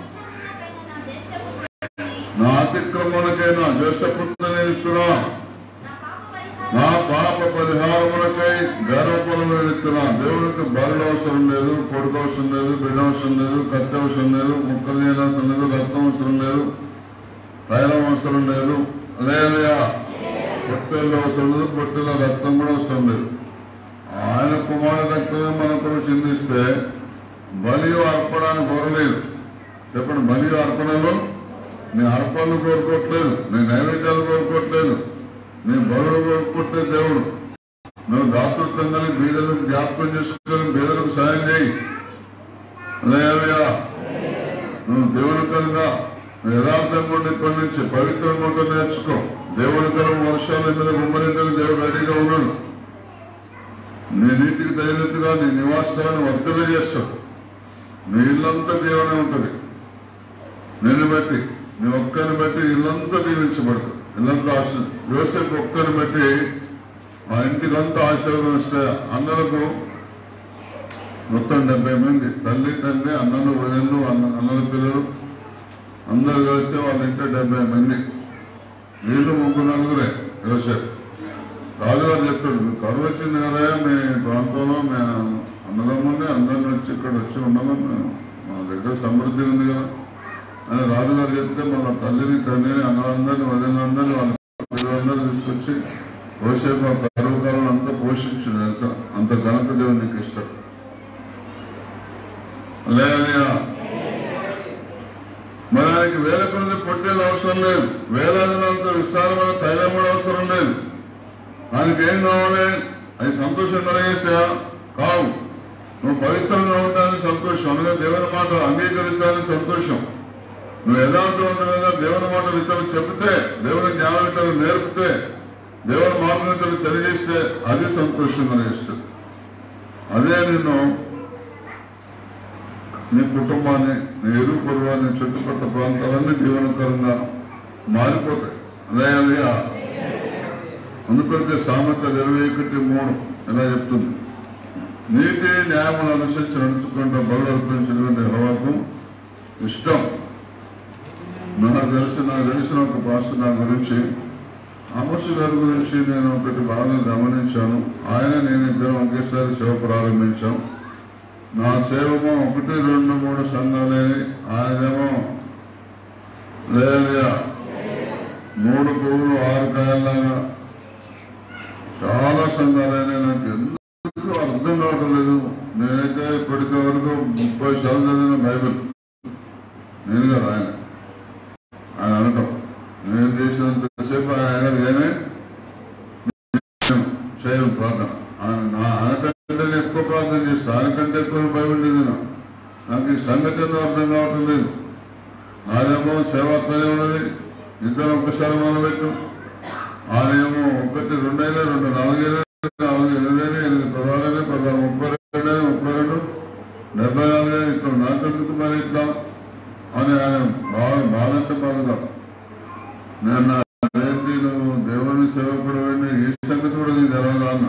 నా అతిక్రమణకై నా జ్యేష్ఠపుత్రుని ఇస్తున్నా నా పాప పరిహారములకై గర్వపరులు ఇస్తున్నా దేవుడికి బరుడు అవసరం లేదు కొడుకు అవసరం లేదు బిడ్డ అవసరం లేదు కత్తి అవసరం లేదు ముక్కలు నీళ్ళు అవసరం లేదు రక్తం అవసరం లేదు తైలం అవసరం లేదు లేదా పొట్టెల్లో అవసరం లేదు పొట్టెల రక్తం కూడా అవసరం లేదు ఆయన కుమారుడు రక్తమే మనకు చిందిస్తే బలి అర్పణాన్ని కోరలేదు చెప్పండి బలి అర్పణలో నీ అర్పణలు కోరుకోవట్లేదు నీ నైవేద్యాలు కోరుకోవట్లేదు నీ బరుడు కోరుకోవట్లేదు దేవుడు నువ్వు దాతృత్వం కలిగి బీదలకు జ్ఞాపకం చేసుకొని బీదలకు సాయం చేయి అలయ్యా నువ్వు దేవుని కనుక యథార్థంగా ఉండి ఇప్పటి నుంచి పవిత్రంగా ఉంటూ నేర్చుకో దేవుని కలం వర్షాల మీద గుమ్మరింటలు దేవుడు రెడీగా ఉన్నాడు నీ నీతికి తగినట్టుగా నీ నివాసాన్ని వర్తలు చేస్తాడు నీ ఇల్లంతా దేవునే ఉంటుంది నిన్ను బట్టి నీ ఒక్కరిని బట్టి ఇల్లంతా దీవించబడుతుంది ఇల్లంతా ఆశ యోసేపు ఒక్కరిని బట్టి మా ఇంటికంతా ఆశీర్వాదం ఇస్తే అన్నలకు మొత్తం డెబ్బై మంది తల్లి తండ్రి అన్నలు వదిలు అన్న అన్నల పిల్లలు అందరు కలిస్తే వాళ్ళ ఇంట్లో డెబ్బై మంది వీళ్ళు ముగ్గురు నలుగురే యోసేపు రాజుగారు చెప్పాడు మీకు కరువు వచ్చింది కదా మీ ప్రాంతంలో మీ అన్నదమ్ముల్ని అందరిని వచ్చి ఇక్కడ వచ్చి ఉండమని మేము మన దగ్గర సమృద్ధి ఉంది కదా అని రాజుగారు చెప్తే మన తల్లిని తండ్రిని అన్నలందరినీ వదిలినందరినీ వాళ్ళ పిల్లలందరూ తీసుకొచ్చి యోసేపు ఆ కరువు కాలం అంతా పోషించింది తెలుసా అంత ఘనత దేవునికి ఇష్టం లేదా మరి ఆయనకి వేల కొద్ది పొట్టేలు అవసరం లేదు వేలాదినంత విస్తారమైన తైలం కూడా అవసరం లేదు ఆయనకి ఏం కావాలి అది సంతోషం కలిగేసా కావు నువ్వు పవిత్రంగా ఉంటానని సంతోషం అనగా దేవుని మాట అంగీకరిస్తానని సంతోషం నువ్వు యథార్థం ఉండగా దేవుని మాట ఇతరులు చెప్తే దేవుని జ్ఞానం ఇతరులు నేర్పితే దేవుని మార్గం ఇతరులు తెలియజేస్తే అది సంతోషం కలిగిస్తుంది అదే నిన్ను నీ కుటుంబాన్ని నీ ఎరువు పొరువాన్ని చుట్టుపక్కల ప్రాంతాలన్నీ జీవనకరంగా మారిపోతాయి అదే అందుకొరికే సామెతలు ఇరవై ఒకటి మూడు ఇలా చెప్తుంది నీతి న్యాయములు అనుసరించి నడుచుకుంటూ బలు అర్పించినటువంటి హవాకు ఇష్టం నాకు తెలిసిన నాకు తెలిసిన ఒక భాష నా గురించి అమర్షి గారి గురించి నేను ఒకటి బాగా గమనించాను ఆయన నేను ఇద్దరం ఒకేసారి సేవ ప్రారంభించాం నా సేవమో ఒకటి రెండు మూడు సంఘాలే ఆయనేమో లేదా మూడు పువ్వులు ఆరు కాయల్లాగా చాలా సంఘాలైన నాకు ఎందుకు అర్థం కావటం లేదు నేనైతే ఇప్పటికే వరకు ముప్పై సార్లు చదివిన బైబిల్ నేను కదా ఆయన ఆయన అనటం నేను చేసినంతసేపు ఆయన ఏమే చేయను ప్రార్థన ఆయన నా ఆయనకంటే నేను ఎక్కువ ప్రార్థన చేస్తాను ఆయనకంటే ఎక్కువ బైబిల్ చదివిన నాకు ఈ సంగతి ఎందుకు అర్థం కావటం లేదు నాదేమో సేవాత్మనే ఉన్నది ఇద్దరు ఒక్కసారి మొదలుపెట్టు ఆయనేమో ఒకటి రెండైనా రెండు నాలుగైనా నాలుగు ఎనిమిదైనా ఎనిమిది పదహారైనా పదహారు ముప్పై రెండైనా ముప్పై రెండు డెబ్బై నాలుగైనా ఇక్కడ నాకెందుకు మరి ఇట్లా అని ఆయన బాగా బాధంటే బాధగా నేను నా ఏంటి నువ్వు దేవుని సేవకుడు ఈ సంగతి కూడా నీకు తెలవదా అన్న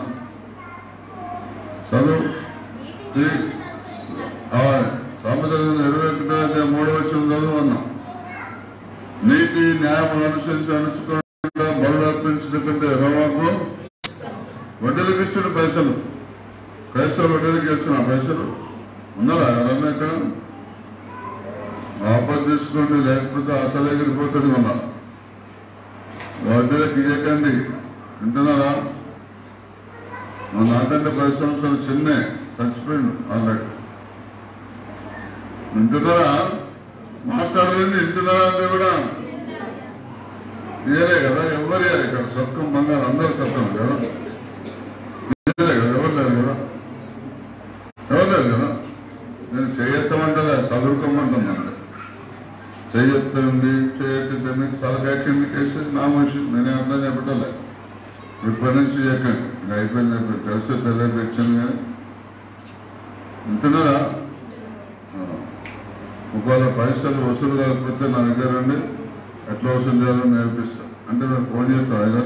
చదువు ఈ- ఆ, సామెత ఇరవై ఒకటో మూడవ వచ్చిన చదువు అన్నా నీతి న్యాయం అనుసరించి అణుచుకోకుండా బలు అర్పించడం కంటే యెహోవాకు వడ్డీలకు ఇచ్చిన పైసలు క్రైస్తవ వడ్డీలకి ఇచ్చిన ఆ పైసలు ఉన్నారా ఎవరన్నా ఇక్కడ వాపస్ తీసుకోండి లేకపోతే అసలు ఎగిరిపోతుంది మన వడ్డీలకు ఇవ్వకండి వింటున్నారా మన నాకంటే పది సంవత్సరాలు చిన్నే చచ్చిపోయిండు ఆల్రెడీ వింటున్నారా మాట్లాడలేదు వింటున్నారా అంటే కూడా ఇయరే కదా ఎవరు ఇయ్యరు ఇక్కడ సత్వం బంగారు అందరు సత్వం కదా ఇయ్యలే కదా ఎవరు లేరు కదా ఎవరు లేరు కదా నేను చేయెత్తమంటే చదువుకోమంటున్నాను చేయెత్తండి చేయెత్తండి మీకు సలహా కిందకి వేసి నా మనిషి నేనే అర్థం చెప్పటలే ఇప్పటి నుంచి చేయకండి ఇంకా అయిపోయింది అయిపోయింది తెలిసి తెలియక ఇచ్చాను కానీ వింటున్నారా ఆ. ఒకవేళ పైసలు వసూలు కాకపోతే నా దగ్గర రండి ఎట్లా వసూలు చేయాలో నేర్పిస్తా అంటే నేను ఫోన్ చేస్తాను ఆయన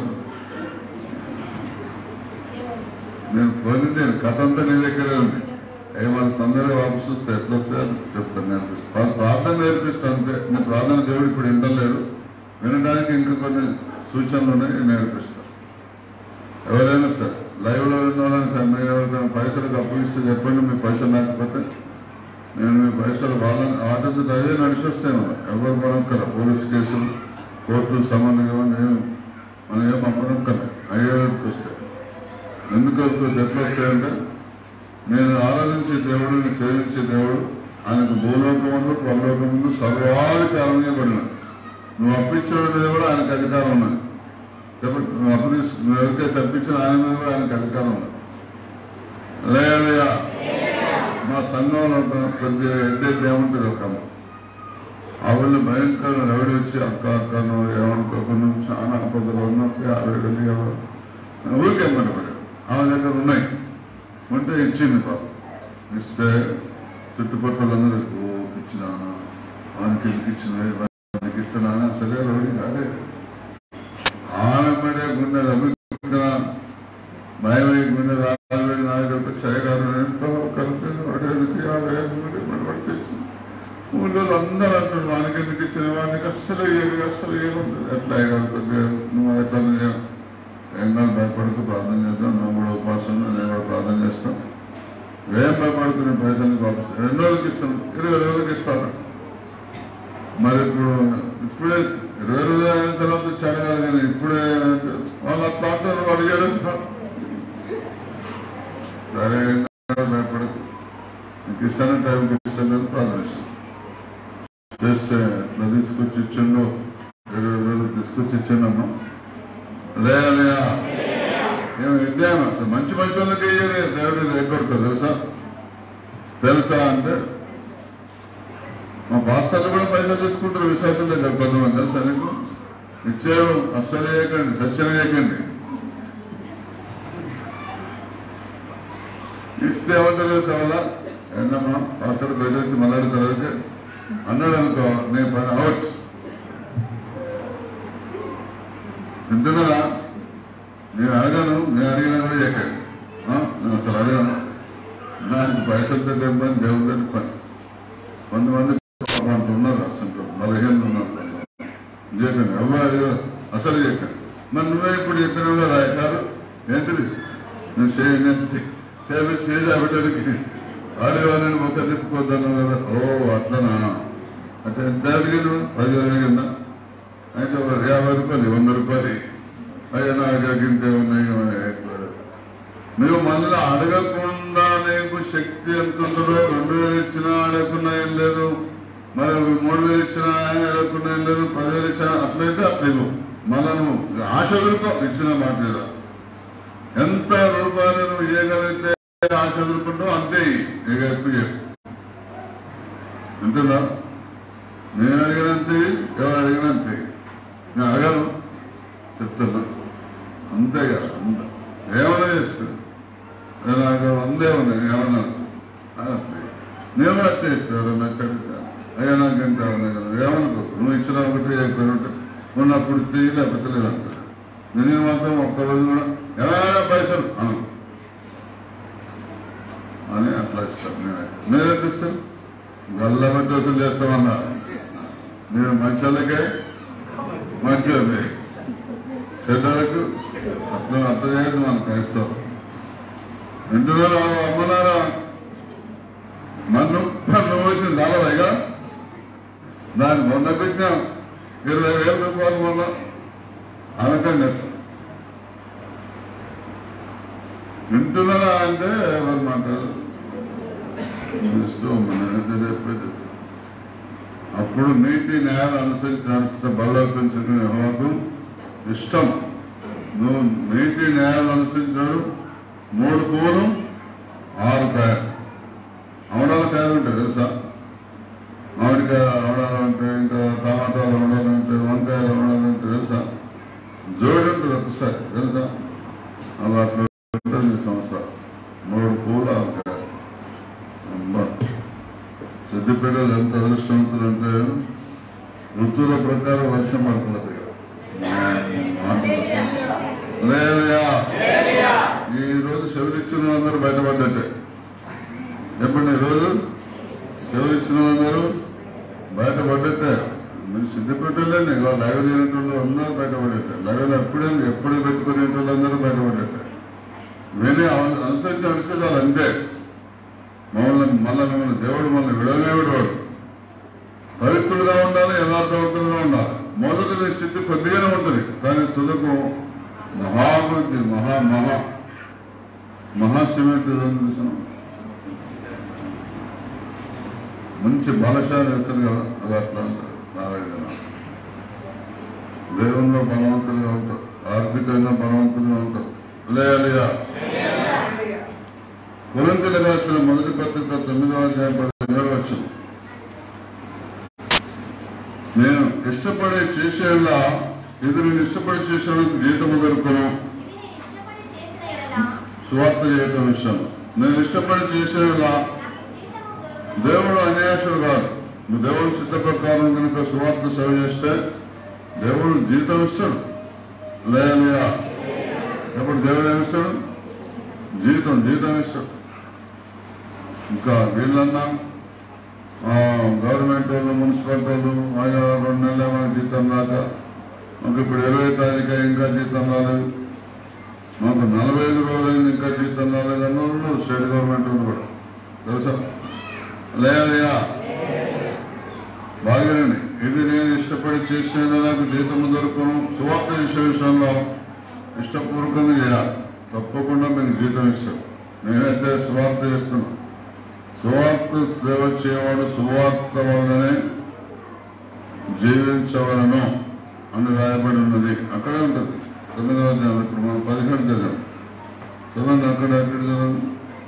నేను ఫోన్ నేను కథ అంతా నీ దగ్గరే ఉంది ఏ వాళ్ళు తొందరగా వాపసు వస్తే ఎట్లా వస్తాయో చెప్తాను నేర్పిస్తాను వాళ్ళ ప్రార్థన నేర్పిస్తాను అంతే నీ ప్రార్థన దేవుడు ఇప్పుడు వింటలేడు వినడానికి ఇంకా కొన్ని సూచనలు ఉన్నాయి నేను నేర్పిస్తాను ఎవరైనా సరే లైవ్ లో విన్నారని సార్ మీరు ఎవరికైనా పైసలకు అప్పు ఇస్తే చెప్పండి మీ పైసలు లేకపోతే నేను మీ పైసలు వాళ్ళని వాటితో అదే నడిచి వస్తాను ఎవరు మనక్కల పోలీస్ కేసులు కోర్టు సంబంధంగా నేను మనం ఏం అప్పనక్కల అయ్యే వస్తాయి ఎందుకు వస్తుంది ఎట్లా వస్తాయంటే నేను ఆరాధించే దేవుడిని సేవించే దేవుడు ఆయనకు భూలోకముందు పరలోకముందు సర్వాధికారం ఇవ్వబడిన నువ్వు అప్పించిన మీద కూడా ఆయనకు అధికారం ఉన్నది కాబట్టి నువ్వు అప్పు తీసు నువ్వు ఎవరికైతే తప్పించిన ఆయన మీద కూడా ఆయనకు అధికారం ఉన్నది లేదా మా సంఘంలో ఒక కొద్దిగా ఎడ్డైతే ఏముంటుంది ఒక అమ్మ ఆవిడ భయంకర రవిడి వచ్చి అక్క అక్క నువ్వు ఏమనుకోకుండా చాలా ఆపదలు ఉన్నప్పుడు ఆవిడ వెళ్ళి ఎవరు ఊరికే పడ్డాడు ఆమె దగ్గర ఉన్నాయి ఉంటే ఇచ్చింది పాపం ఇస్తే చుట్టుపక్కలందరూ ఓ ఇచ్చినానా వానికి ఎందుకు ఇచ్చిన వానికి ఇస్తున్నానా సరే రవిడి అదే ఆమె గుండె రవి భయమై గుండె రాళ్ళు నాయకుడు చేయగారు ఎంతో కలిపి వాడేందుకు యాభై ఐదు మంది మనం పట్టించి ఊళ్ళో అందరూ అంటారు వానికి ఎందుకు ఇచ్చిన వానికి అస్సలు ఏమి అస్సలు ఏముంది ఎట్లా అయ్యగలుగుతుంది నువ్వు ఎట్లా ఎన్నో భయపడుతూ ప్రార్థన చేద్దాం నువ్వు కూడా ఉపాసం నేను కూడా ప్రార్థన చేస్తాం ఏం భయపడుతున్న ప్రజలకు పంపిస్తాను రెండు రోజులకి ఇస్తాను ఇరవై రోజులకి ఇస్తాను మరి ఇప్పుడు ఇప్పుడే ఇరవై రోజులు అయిన తర్వాత చడగాలి కానీ ఇప్పుడే వాళ్ళు అట్లా అంటారు వాళ్ళు చేయడం సరే భయపడదు నీకు ఇస్తాను టైంకి ఇస్తాను ప్రార్థిస్తాను చేస్తే ఇట్లా తీసుకొచ్చి ఇచ్చిండు ఇరవై రోజులు తీసుకొచ్చి ఇచ్చిండమ్మా లేయా ఏమి విద్యాను అసలు మంచి మంచి వాళ్ళకి ఇయ్యలే దేవుడు ఎగ్గొడతారు తెలుసా తెలుసా అంటే మా పాస్టర్లు కూడా పైసలు తీసుకుంటారు విశ్వాసం దగ్గర కొంతమంది తెలుసా నీకు ఇచ్చారు అస్సలు చేయకండి సత్యం చేయకండి ఇస్తే ఏమంటారు చాలా ఏంటమ్మా పాస్టర్ బెదిరించి మళ్ళీ అన్నాడు అనుకో నేను పని అవుట్ వింటున్నారా నేను అడగాను నేను అడిగినా కూడా చేయకండి ఆ? నేను అసలు అడగాను నాకు పైసలతో పని దేవుడితో పని కొంతమంది పాపం అంత ఉన్నారు అసలు బలహీనలు ఉన్నారు చేయకండి ఎవరు అసలు చేయకండి మరి నువ్వే ఇప్పుడు చెప్పినావు కదా కాదు ఏంటిది నువ్వు చేయండి చేయాలి చేయబెట్టడానికి ఆడేవాళ్ళని మొక్క తిప్పుకోద్దాను కదా ఓ అట్లనా అంటే ఎంత అడిగాను పదివేలు అడిగిందా అయితే ఒక యాభై రూపాయలు వంద రూపాయలు అయ్యా నా దగ్గర ఇంతే ఉన్నాయి నువ్వు మళ్ళీ అడగకుండా నీకు శక్తి ఎంత ఉంటుందో రెండు వేలు ఇచ్చినా అడగకుండా ఏం లేదు మరి మూడు వేలు ఇచ్చినా అడగకుండా ఏం లేదు పదివేలు ఇచ్చినా అట్లయితే అట్లా ఇవ్వు మళ్ళా నువ్వు ఆశ వదులుకో ఇచ్చిన మాట మీద ఎంత రూపాయలు నువ్వు ఇవ్వగలిగితే ఆశ వదులుకుంటావు అంతే ఇయ్యి. ఇక ఎక్కువ చెప్పు అంతేనా నేను అడిగినంతే ఎవరు అడిగినంతే నేను అడగను చెప్తున్నా అంతేగా అంత ఏమైనా చేసుకో నాకు వందే ఉన్నాయి ఏమన్నా నేను కూడా చేస్తారు నాకు చెప్తా అయ్యా నాకు ఎంత ఉన్నాయి కదా ఏమనుకో నువ్వు ఇచ్చిన ఒకటి అయిపోయినట్టు ఉన్నప్పుడు తీయి లేకపోతే లేదంటారు నేను మాత్రం ఒక్క రోజు కూడా ఎవరైనా పైసలు అను అని అట్లా ఇస్తాను నేను నేనెట్లా ఇస్తాను గల్లబట్టి వసూలు చేస్తామన్నా నేను మంచాలకే మంచి చెడ్డలకు అట్లా అర్థం చేయదు మన క్రైస్తవం వింటున్నారా అమ్మనారా మన్ను మన్ను వచ్చింది దాదాగా దాన్ని మొన్న పెట్టినాం ఇరవై వేల రూపాయలు మొన్న అనకండి వింటున్నారా అంటే ఎవరు మాట్లాడు ఇష్టం నేనైతే చెప్పేది అప్పుడు నీతి న్యాయాలు అనుసరించి బలోపించుకునే హోకు ఇష్టం నువ్వు నీతి న్యాయాలు అనుసరించాడు మూడు పువ్వులు ఆరు కాయలు అవడాల కాయలు ఉంటాయి తెలుసా మామిడికాయ అవడాలు ఉంటాయి ఇంకా టమాటాలు అవడాలు ఉంటాయి వంకాయలు అవడాలు ఉంటాయి తెలుసా జోడి ఉంటుంది ఒకసారి తెలుసా అలా అట్లా ఉంటుంది ఈ సంవత్సరం మూడు పూలు ఆరు కాయలు అబ్బా సిద్దిపేటలో ఎంత అదృష్టవంతులు అంటే ఋతువుల ప్రకారం వర్షం పడుతుంది లేదయా ఈ రోజు శివరిచ్చిన వాళ్ళందరూ బయటపడ్డట్టే చెప్పండి ఈ రోజు శివరిచ్చిన వాళ్ళందరూ బయటపడ్డట్టే మీరు సిద్ధిపెట్టలేండి ఇవాళ లైవ్ లేనటువంటి అందరూ బయటపడేట్టే లైవ్ ఎప్పుడే ఎప్పుడు పెట్టుకునే వాళ్ళందరూ బయటపడేట్టే విని అను- అనుసరించి అనుసరించాలి అంతే మమ్మల్ని మళ్ళీ మిమ్మల్ని దేవుడు మనల్ని విడలేవిడు వాడు పవిత్రుడుగా ఉండాలి యథార్థవంతులుగా ఉండాలి మొదటి నీ స్థితి కొద్దిగానే ఉంటుంది కానీ తుదకు మహాభివృద్ధి మహా మహా మహాశివుడి చూసాం మంచి బలశాలి వేస్తారు కదా అది అట్లా అంటారు నారాయణ దేవుల్లో బలవంతులుగా ఉంటారు ఆర్థికంగా బలవంతులుగా ఉంటారు లేయా కొరంతలు రాసిన మొదటి పత్రిక తొమ్మిదవ అధ్యాయం పదిహేడు వచ్చింది నేను ఇష్టపడే చేసేలా ఇది నేను ఇష్టపడి చేసేందుకు జీతము దొరుకును సువార్త చేయటం విషయం నేను ఇష్టపడి చేసేలా దేవుడు అన్యాసుడు కాదు నువ్వు దేవుడు చిత్త ప్రకారం కనుక సువార్త సేవ చేస్తే దేవుడు జీతం ఇస్తాడు లేదా ఎప్పుడు దేవుడు ఏమిస్తాడు జీతం జీతం ఇస్తారు ఇంకా వీళ్ళన్నా ఆ, గవర్నమెంట్ వాళ్ళు మున్సిపాలిటీ వాళ్ళు ఆయన రెండు నెలల మనకి జీతం రాక మాకు ఇప్పుడు ఇరవై తారీఖు ఇంకా జీతం రాలేదు మాకు నలభై ఐదు రోజులైంది ఇంకా జీతం రాలేదన్న వాళ్ళు స్టేట్ గవర్నమెంట్ వాళ్ళు కూడా తెలుసా లేదా బాగానండి ఇది నేను ఇష్టపడి చేసేది నాకు జీతం దొరకను సువార్త విషయ విషయంలో ఇష్టపూర్వకంగా చేయాలి తప్పకుండా మీకు జీతం ఇస్తాను నేనైతే సువార్త చేస్తున్నాను సువార్త సేవ చేయవాడు సువార్త వలననే జీవించవలను అని రాయబడి ఉన్నది అక్కడే ఉంటుంది తొమ్మిదవ అధ్యాయం ఇప్పుడు మనం పదిహేడు చదివాం చదవండి అక్కడ ఎక్కడ చదవండి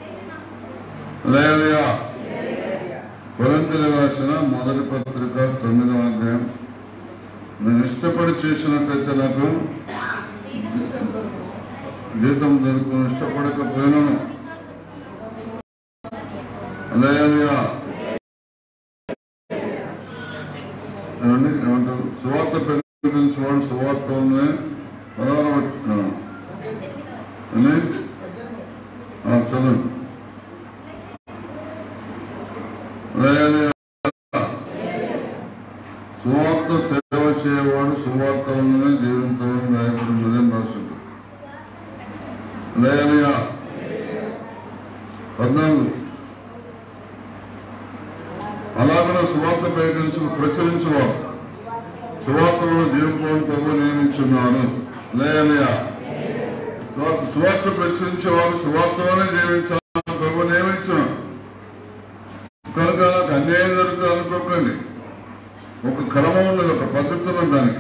లేదయా కొరంతిలు రాసిన మొదటి పత్రిక తొమ్మిదవ అధ్యాయం నేను ఇష్టపడి చేసినట్లయితే నాకు జీతం దొరుకుని ఇష్టపడకపోయినాను అలయలుయా ఏమండి ఏమంటారు సువార్త ప్రకటించేవాడు సువార్త ఉంది పదహారు అని ఆ, చదవండి అలయలుయా సువార్త సేవ చేయవాడు సువార్త ఉందని జీవించడం రాయబడినది అని రాసింది అలయలుయా పద్నాలుగు అలాగనే సువార్త ప్రకటించు ప్రచురించేవాడు సువార్తలను జీవించడం ప్రభు నియమించున్నాను లేయలియా సువార్త- సువార్త ప్రచురించేవాడు సువార్తలోనే జీవించాలని ప్రభు నియమించున్నాను కనుక నాకు అన్యాయం జరుగుతుంది అనుకోకండి ఒక క్రమం ఉన్నది ఒక పద్ధతి ఉన్నది దానికి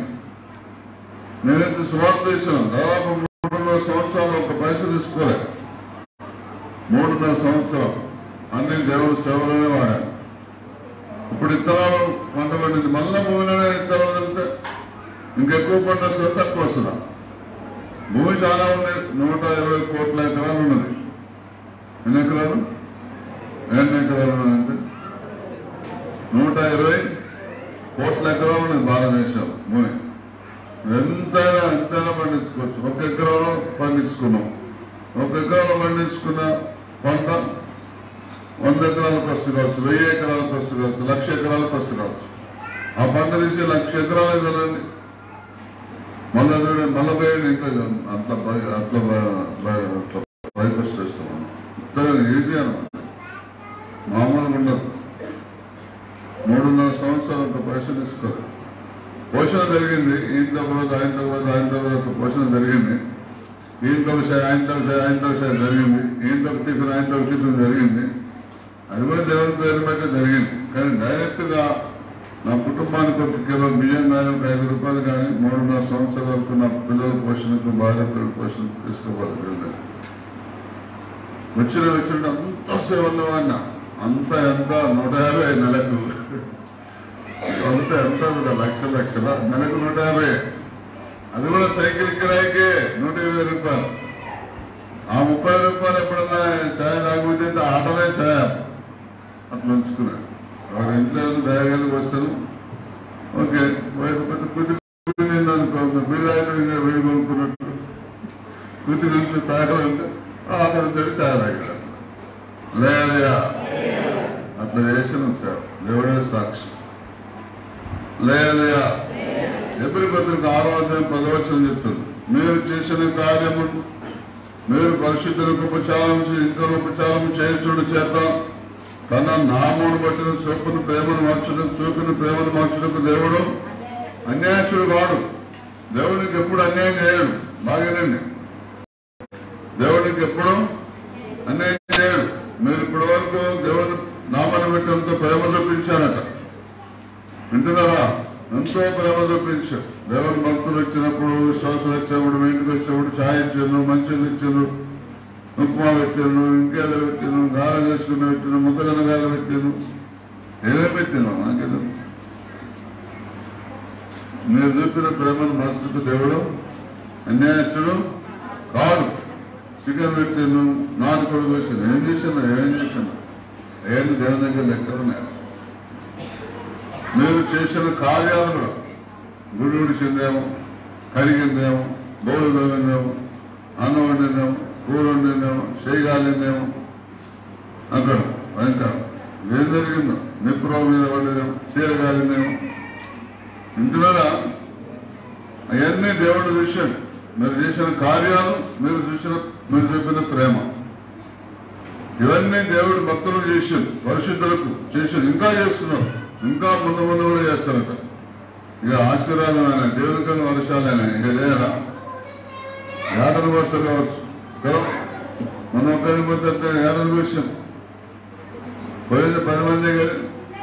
నేనైతే సువార్త ఇచ్చాను దాదాపు మూడున్నర సంవత్సరాలు ఒక పైస తీసుకోలే మూడున్నర సంవత్సరాలు అన్ని దేవుడు సేవలోనే వాడాను ఇప్పుడు ఇత్తనాలు పంట పండింది మళ్ళా భూమిలోనే ఇత్తనాలు వెళ్తే ఇంకెక్కువ పంట వస్తుందా తక్కువ వస్తుందా భూమి చాలా ఉంది నూట ఇరవై కోట్ల ఎకరాలు ఉన్నది ఎన్ని ఎకరాలు ఎన్ని ఎకరాలు ఉన్నదంటే నూట ఇరవై కోట్ల ఎకరాలు ఉన్నది భారతదేశం భూమి ఎంతైనా ఎంతైనా పండించుకోవచ్చు ఒక ఎకరంలో పండించుకున్నాం ఒక ఎకరంలో పండించుకున్న పంట వంద ఎకరాలకు వస్తు కావచ్చు వెయ్యి ఎకరాలకు వస్తు కావచ్చు లక్ష ఎకరాలకు వస్తు కావచ్చు ఆ పంట తీసి లక్ష ఎకరాలే కదండి మళ్ళీ చూడండి మళ్ళీ పోయండి ఇంకా అట్లా బయ- అట్లా బయ- బయ- అట్లా బైపాస్ చేస్తాం ఇంతగా ఈజీ అనమాట మామూలుగా ఉండదు మూడున్నర సంవత్సరాలు ఒక పైసలు తీసుకోరు పోషణ జరిగింది ఇంట్లో ఒక రోజు ఆయన ఒక రోజు ఆయన రోజు ఒక పోషణ జరిగింది ఇంట్లో ఒక షాయి ఆయనతో ఒక షాయి ఆయనతో ఒక షాయి జరిగింది ఇంట్లో ఒక టిఫిన్ ఆయనతో ఒక టిఫిన్ జరిగింది అది కూడా దేవుని పేరు బట్టి జరిగింది కానీ డైరెక్ట్ గా నా కుటుంబానికి ఒక కిలో బియ్యం కానీ ఒక ఐదు రూపాయలు కానీ మూడున్నర సంవత్సరాల వరకు నా పిల్లల పోషణకు భార్య పిల్లల పోషణకు తీసుకోవాలి వచ్చిన వచ్చిన అంత సేవల్లో వాడిన అంత ఎంత నూట యాభై నెలకు అంత ఎంత కూడా లక్ష లక్షల నెలకు నూట యాభై అది కూడా సైకిల్ కిరాయికి నూట ఇరవై రూపాయలు ఆ ముప్పై రూపాయలు ఎప్పుడన్నా ఛాయ్ తాగుతుంటే ఆటోనే ఛాయ్ అట్లా ఉంచుకున్నాను వారి ఇంట్లో దయగలిగి వస్తాను ఓకే బయట పెద్ద కుది కుదిరింది అనుకో వీడి దగ్గర వీడి కొనుక్కున్నట్టు కుది నుంచి తాగలంటే అక్కడ తెలిసి ఛాయ్ తాగాడు లేదా అట్లా చేసినాం సార్ దేవుడే సాక్షి లేదా ఎప్పుడు పత్రిక ఆరో అధ్యాయం పదవచనం చెప్తుంది మీరు చేసిన కార్యము మీరు పరిశుద్ధులకు ఉపచారం చే- ఇంకా ఉపచారం చేసుడు చేత తన నామమును బట్టిన చూపును ప్రేమను మార్చడం చూపిన ప్రేమను మార్చడానికి దేవుడు అన్యాయచుడు కాడు దేవునికి ఎప్పుడు అన్యాయం చేయడు బాగానండి దేవునికి ఎప్పుడు అన్యాయం చేయడు మీరు ఇప్పటి వరకు దేవుని నామాన్ని బట్టి ఎంతో ప్రేమ చూపించారట వింటున్నారా ఎంతో ప్రేమ చూపించారు దేవుని భక్తులు వచ్చినప్పుడు విశ్వాసం వచ్చినప్పుడు మీ ఇంటికి వచ్చినప్పుడు ఛాయ్ ఇచ్చారు మంచిది ఇచ్చారు ఉప్మా పెట్టాను ఇంకేదో పెట్టాను గాలి చేసుకుని పెట్టాను ముద్దగన గాలి పెట్టాను ఏదో పెట్టాను నాకేదో మీరు చూపిన ప్రేమను మనసుకు దేవుడు అన్యాయస్తుడు కాదు చికెన్ పెట్టాను నాటు కొడుకు వచ్చింది ఏం చేశాను ఏం చేశాను ఏం దేవుని దగ్గర లెక్కలు ఉన్నాయి మీరు చేసిన కార్యాలను గుడి విడిచిందేమో కడిగిందేమో బోలు తవ్విందేమో అన్నం వండిందేమో కూర వండిందేమో చేయగాలిందేమో అక్కడ భయంకరం ఏం జరిగిందో నిప్పురో మీద పడేదేమో చీరగాలిందేమో ఇంటివేళ అవన్నీ దేవుడి విషయం మీరు చేసిన కార్యాలు మీరు చూసిన మీరు చెప్పిన ప్రేమ ఇవన్నీ దేవుడు భక్తులు చేసిండు పరిశుద్ధులకు చేసిండు ఇంకా చేస్తున్నారు ఇంకా ముందు ముందు కూడా చేస్తారట ఇక ఆశీర్వాదమైన దేవుని కన్నా వర్షాలైనా ఇక చేయరా ఏడలు వస్తారు కావచ్చు కదా మనం ఒకరికి పోతే ఏడలు విషయం పోయింది పది మంది కానీ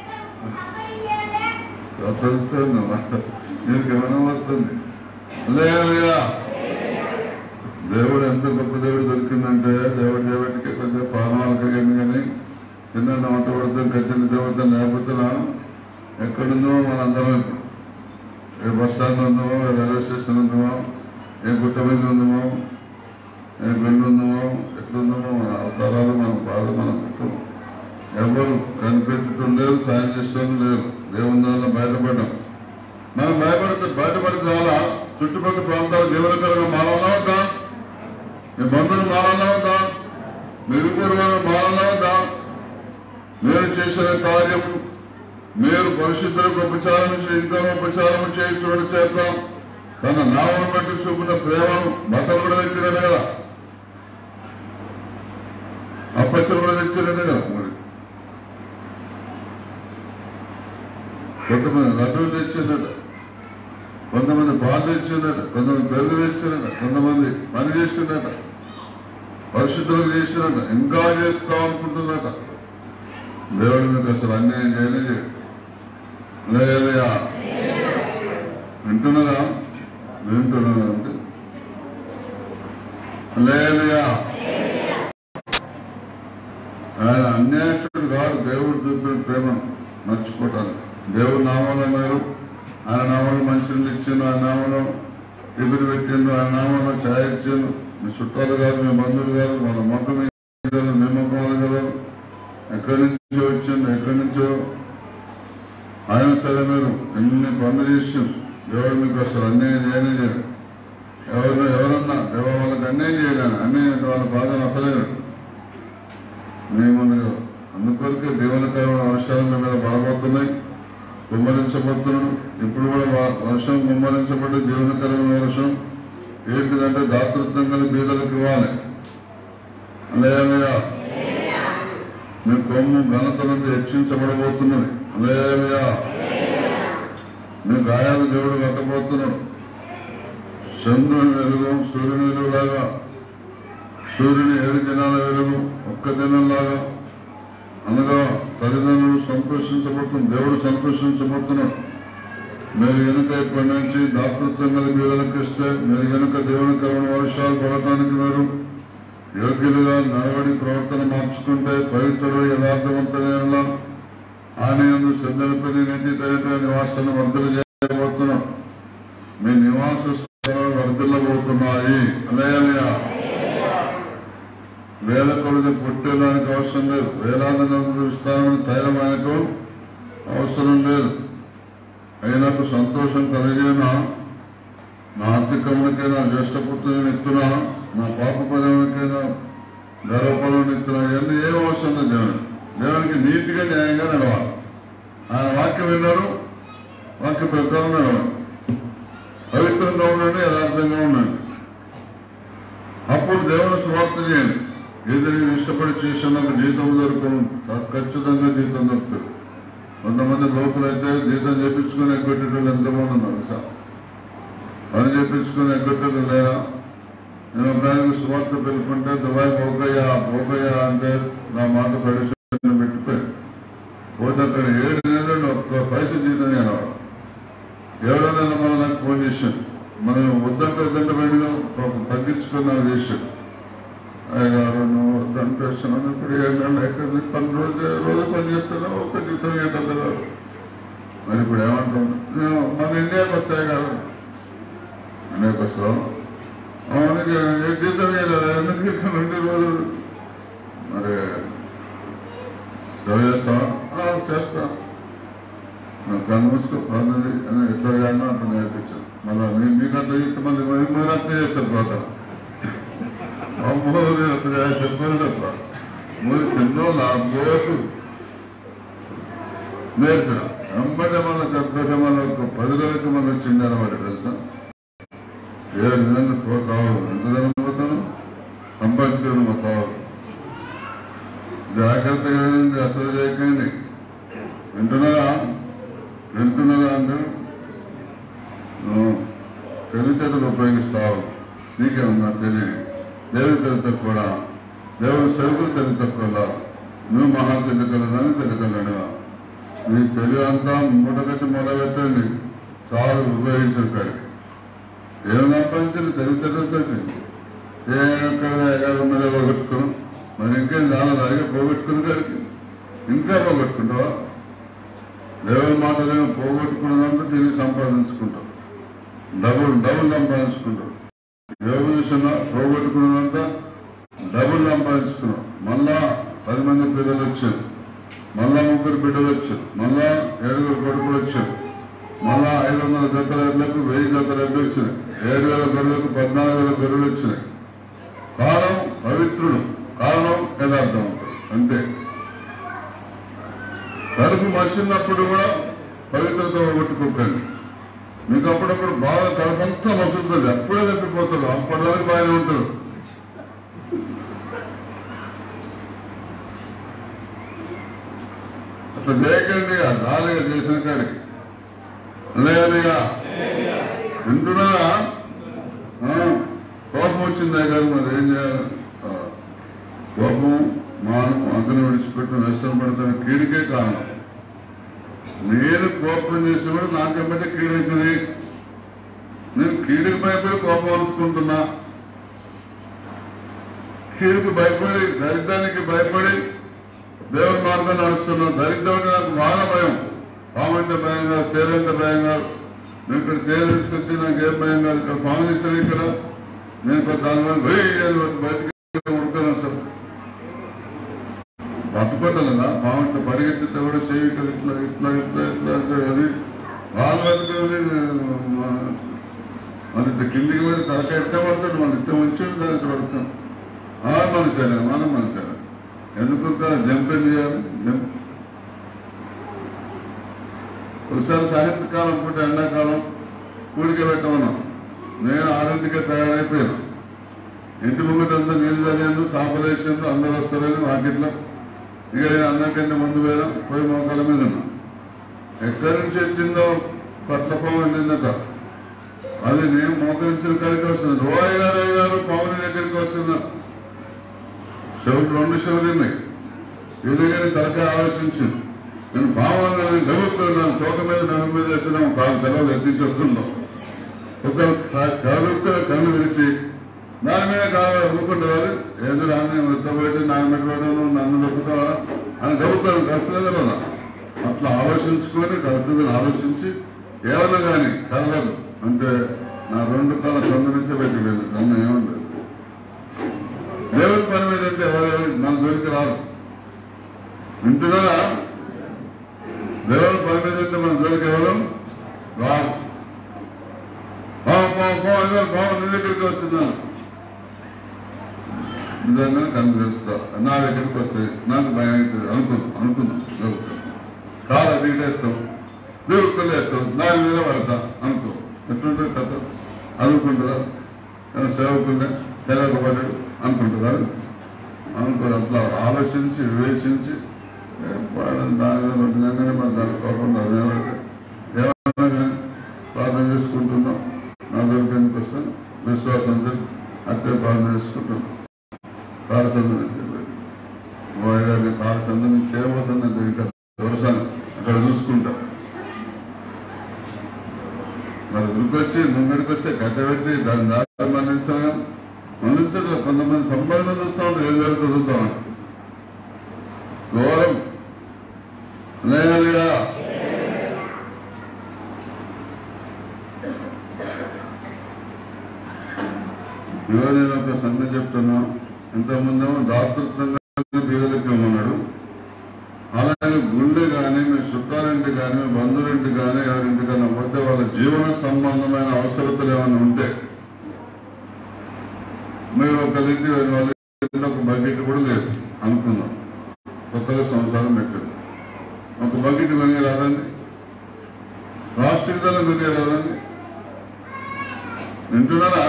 తెలుస్తుంది నీకు ఏమైనా వస్తుంది లేదా దేవుడు ఎంత గొప్ప దేవుడు దొరికిందంటే దేవుడు దేవుడికి కొంచెం పాలనాలకు కానీ చిన్న వంట పడుతుంది కట్టిన దేవత లేకపోతే ఎక్కడుందో మనందరం ఇప్పుడు ఏ బస్ స్టాండ్ ఉందామో ఏ రైల్వే స్టేషన్ ఉందామో ఏ గుట్ట మీద ఉందామో ఏ గుండు ఉందామో ఎట్లుందామో మన అవతారాలు మన బాధ మన దుఃఖం ఎవరు కనిపెట్టడం లేదు సాయం చేసడం లేదు దేవుని వల్ల బయటపడ్డాం మనం భయపడితే బయటపడితే చాలా చుట్టుపక్కల ప్రాంతాలు జీవనకరంగా మారాలా వద్దా మీ బంధువులు మారాలా వద్దా మీరు పూర్వం మారాలా వద్దా మీరు చేసిన కార్యం మీరు పరిశుద్ధులకు ఉపచారం చేయి, ఇంకా ఉపచారం చేయించడం చేద్దాం తన నామను బట్టి చూపిన ప్రేమను మతం కూడా తెచ్చినట్టు కదా అప్పచ్చలు కూడా తెచ్చినట్టు కదా మరి కొంతమంది లడ్డూలు తెచ్చిందట కొంతమంది పాలు తెచ్చిందట కొంతమంది పెరుగు తెచ్చిందట కొంతమంది పని చేసిందట పరిశుద్ధులకు చేసిందట ఇంకా చేస్తాం అనుకుంటుందట దేవుడు మీకు అసలు అన్యాయం చేయనే చేయడు లేదయా వింటున్నారా వింటున్నారా అంటే లేదయా ఆయన అన్యాయస్తుడు కాదు దేవుడు చూపిన ప్రేమను మర్చిపోతాను దేవుడు నామంలో మీరు ఆయన నామంలో మంచిని ఇచ్చిండు ఆయన నామంలో ఎదురు పెట్టిండు ఆయన నామంలో ఛాయ ఇచ్చిండు మీ చుట్టాలు కాదు మీ బంధువులు కాదు మన మొక్క మీద మీ మొక్కలు కదా ఎక్కడి నుంచో వచ్చిండు ఎక్కడి నుంచో ఆయన సరే మీరు ఎన్ని పనులు చేసిండు దేవుడు మీకు అసలు అన్యాయం చేయనే చేయడు ఎవరు ఎవరన్నా ఎవరు వాళ్ళకి అన్యాయం చేయలేను అన్యాయం వాళ్ళ బాధను అసలే మేము అందుకొరకే దేవునికరమైన వర్షాలు మీ మీద పడబోతున్నాయి కుమ్మరించబోతున్నాడు ఇప్పుడు కూడా వా- వర్షం కుమ్మరించబడి దేవునికరమైన వర్షం ఏంటిదంటే దాతృత్వం కలిగి బీదలకు ఇవ్వాలి అలేయా మీ కొమ్ము ఘనత నుండి హెచ్చించబడబోతున్నది అలేయా మీ గాయాలు దేవుడు కట్టబోతున్నాడు చంద్రుని వెలుగు సూర్యుని వెలుగులాగా సూర్యుని ఏడు దినాల వెలుగు ఒక్క దినంలాగా అనగా తల్లిదండ్రులు సంతోషించబడుతుంది దేవుడు సంతోషించబడుతున్నాడు మీరు వెనుక ఇప్పటి నుంచి దాతృత్వం కలిగి వీళ్ళకి ఇస్తే మీరు వెనుక దేవుని కరుణ వర్షాలు పడటానికి మీరు యోగ్యులుగా నడవడి ప్రవర్తన మార్చుకుంటే పవిత్రుడు యథార్థవంతమైన ఆయన ఎందు శ్రద్ధలపై నీతి తగిన నివాసాన్ని వర్ధలు చేయబోతున్నాం మీ నివాస స్థలాలు వర్ధిల్లబోతున్నాయి అలయలయా వేల కొలది పుట్టేదానికి అవసరం లేదు వేలాది నదులు విస్తారమైన తైలం ఆయనకు అవసరం లేదు అయినకు సంతోషం కలిగిన నా ఆర్థికములకైనా జ్యేష్ఠపుత్రుని ఎత్తున నా పాప పదవులకైనా గర్వపదవుని ఎత్తున ఇవన్నీ ఏం అవసరం లేదు దేవునికి దేవునికి నీతిగా న్యాయంగా నడవాలి ఆయన వాక్యం విన్నారు వాక్య ప్రకారం నడవాలి పవిత్రంగా ఉండండి యథార్థంగా ఉండండి అప్పుడు దేవుని స్వార్థ చేయండి ఏదైనా ఇష్టపడి చేసినాక జీతం దొరకను ఖచ్చితంగా జీతం దొరుకుతుంది కొంతమంది లోపలైతే జీతం చేపించుకుని ఎగ్గొట్టేటోళ్ళు ఎంతమంది ఉన్నారు సార్ పని చేపించుకుని ఎగ్గొట్టేటోళ్ళు లేరా నేను ఒక ఆయనకు స్వార్థ పిలుపుంటే దుబాయ్ పోకయ్యా పోకయ్యా అంటే నా మాట పరిశ్రమ పెట్టిపోయి పోతే అక్కడ ఏడు నెలలు ఒక్క పైసా జీతం చేయాలి ఏడో నెల మన నాకు ఫోన్ చేశాను మనం వద్దంటే వద్దంటే బయటగా పాపం తగ్గించుకుని నాకు చేశాడు అయ్యారు నువ్వు వద్దంటే వస్తున్నాను ఇప్పుడు ఏడు నెలలు ఎక్కడ పని రోజు రోజు పని చేస్తాను ఒక జీతం ఏంటో కదా మరి ఇప్పుడు ఏమంటాను నేను మన ఇండియాకి వస్తాయి కదా ఇండియాకి వస్తాం అవును ఇక ఏ జీతం లేదా ఎందుకు ఇక్కడ నుండి రోజు మరి సేవ చేస్తావా "ఆ, చేస్తా కళ్ళు మూసుకో ప్రార్థన అని ఎట్లా చేయాలో అట్లా నేర్పించారు మళ్ళీ మీ- మీకు అంత ఇస్తే మళ్ళీ మీరు మీరు అట్లా చేస్తారు ప్రార్థన అమ్మో నేను చెప్పాను తప్ప మూడు సినిమా నా బోసు నేర్పిన వెంబడి మన చెప్పడం మన ఒక పది రోజులకి మనం వచ్చింది అనమాట తెలుసా ఏడు నెలలు పోతావు ఎంత నెలలు పోతాను సంపాదించుకోవడం పోతావు జాగ్రత్తగా వినండి, అసలు చేయకండి వింటున్నారా వింటున్నారా అంటే నువ్వు తెలివితేటలు ఉపయోగిస్తావు నీకేమన్నా తెలియదు దేవుని తెలివితే కూడా దేవుని సరుకులు తెలివి తక్కువ నువ్వు మహా తెలియగలదని తెలియగలడు నీ తెలివి అంతా మూటగట్టి మొదలుపెట్టండి చాలు ఉపయోగించుంటాడు ఏం సంపాదించండి తెలివితేటలతో ఏ ఎక్కడ ఎక్కడ మీద పోగొట్టుకున్నాం మరి ఇంకేం చాలా దానిగా పోగొట్టుకుని కాడికి ఇంకా పోగొట్టుకుంటావా దేవుని మాటలను పోగొట్టుకున్నదంతా తిరిగి సంపాదించుకుంటాం డబుల్ డబుల్ సంపాదించుకుంటాం యోగ విషయంలో పోగొట్టుకున్నదంతా డబుల్ సంపాదించుకున్నాం మళ్ళా పది మంది పిల్లలు వచ్చారు మళ్ళా ముగ్గురు బిడ్డలు వచ్చారు మళ్ళా ఏడుగురు కొడుకులు వచ్చారు మళ్ళా ఐదు వందల జత రెడ్లకు వెయ్యి జత రెడ్లు వచ్చినాయి ఏడు వేల గొర్రెలకు పద్నాలుగు వేల గొర్రెలు వచ్చినాయి కాలం పవిత్రుడు కారణం యథార్థవంతుడు అంతే కడుపు మసిలినప్పుడు కూడా పవిత్రత కొట్టుకోకండి మీకు అప్పుడప్పుడు బాగా కడుపంతా మసులుతుంది అప్పుడే తప్పిపోతారు అప్పటివరకు బాగానే ఉంటారు అట్లా చేయకండి ఆ దారిగా చేసిన కాడికి లేదుగా వింటున్నారా ఆ, కోపం వచ్చిందే కాదు మరి ఏం చేయాలి ఆ, కోపం మానం అంతను విడిచిపెట్టిన వ్యసనం పడుతున్న కీడికే కారణం నేను కోపం చేసేవాడు నాకెంబటే కీడైతుంది నేను కీడికి భయపడి కోపం అనుకుంటున్నా కీడికి భయపడి దరిద్రానికి భయపడి దేవుని మార్గం నడుస్తున్నా దరిద్రం అంటే నాకు బాగా భయం పామంటే భయం కాదు తేలంటే భయం కాదు నేను ఇక్కడ తేలు తీసుకొచ్చి నాకు ఏం భయం కాదు ఇక్కడ పాము తీసాను ఇక్కడ నేను కొంత దాని మీద వెయ్యి బయటకు ఉడతాను సార్ పట్టుకోగలదా బాగుంటే పరిగెత్తితే కూడా చేయి ఇట్లా ఇట్లా ఇట్లా ఇట్లా ఇట్లా అంటే అది వాళ్ళు పట్టుకొని మన ఇంత కిందికి పోయి తలక ఎట్ట పడతాడు మన ఇంత ఉంచి దానికి పడతాం ఆ మనిషినే మన మనిషినే ఎందుకు జంపెన్ చేయాలి జంప్ ఒకసారి సాయంత్రకాలం పూట ఎండాకాలం కూడికి పెట్టమన్నాం నేను ఆరింటికే తయారైపోయాను ఇంటి ముంగటంతా నీళ్ళు చదివాను సాపలేసాను అందరూ వస్తారని వాకిట్లో ఇక నేను అందరికంటే ముందు పోయినా పోయి మోకాల మీద ఉన్నా ఎక్కడి నుంచి వచ్చిందో పట్ల పాము వెళ్ళిందట అది నేను మోకరించిన కాడికి వస్తుంది రోయ్ గారు అయ్య గారు పావుని దగ్గరికి వస్తున్నా చెవులు రెండు చెవులు ఉన్నాయి వీళ్ళగానే తలకాయ ఆలోచించింది నేను పావుని గెలుస్తున్నాను తోక మీద నడు మీద వేస్తున్నాం కాలు తెలవలు ఎత్తించి వస్తున్నాం ఒక కడుపుతో కళ్ళు విరిచి దాని మీద కావాలి అనుకుంటారు ఏదో రాని ఎత్తబెట్టి నాకు పెట్టుకోవడం నన్ను దొక్కుతావా అని దొరుకుతాను కష్టలేదు కదా అట్లా ఆలోచించుకొని కడుతుందని ఆలోచించి ఏమన్నా కానీ కలగదు అంటే నా రెండు కాల సొంత నుంచే పెట్టలేదు నన్ను ఏముండదు దేవుని పని మీద అంటే ఎవరు మన దొరికి రాదు వింటున్నారా దేవుని పని మీద అంటే మన దొరికి ఎవరు రాదు బాబు బాబు బాబు బాబు నీ దగ్గరికి వస్తున్నాను నిజంగా కన్ను తెలుస్తా నా దగ్గరికి వస్తాయి నాకు భయం అవుతుంది అనుకున్నాం అనుకున్నాం జరుగుతాం కాలు దిగేస్తాం దేవుళ్ళు వేస్తాం దాని మీద పడతా అనుకో ఎట్లుంటుంది కథ అనుకుంటుందా సేవకులే తెలవకపడ్డాడు అనుకుంటుందా అనుకో అట్లా ఆలోచించి వివేచించి వాడని దాని మీద పట్టినాకనే మన దాని కోపం అదేమంటే ఏమన్నా కానీ ప్రార్థన చేసుకుంటున్నాం నా దగ్గరికి ఎందుకు వస్తాను విశ్వాసంతో అట్టే ప్రార్థన చేసుకుంటున్నాం కాలసందని వాడి కాలసందని చేయబోతున్నది ఇంకా దొరసాను అక్కడ చూసుకుంటా మరి గురికొచ్చి ముంగడికి వస్తే గడ్డ పెట్టి దాని దారి మరణించాం మరణించడం కొంతమంది సంపాదన చూస్తా ఉంటారు ఏం జరుగుతుందో చూద్దాం ఘోరం లేదుగా ఈరోజు నేను ఒక సంగతి చెప్తున్నా ఇంతకుముందేమో దాతృత్వంగా బీదలకి ఉన్నాడు అలాగే గుండె కానీ మీ చుట్టాలింటి కానీ మీ బంధువులింటి కానీ ఎవరింటికన్నా పోతే వాళ్ళ జీవన సంబంధమైన అవసరతలు ఏమైనా ఉంటే మీరు ఒక ఇంటి వాళ్ళ ఇంట్లో ఒక బకెట్ కూడా లేదు అనుకున్నాం కొత్తగా సంవత్సరం పెట్టారు ఒక బకెట్ కొని రాదండి రాష్ట్రీయతలు కొని రాదండి వింటున్నారా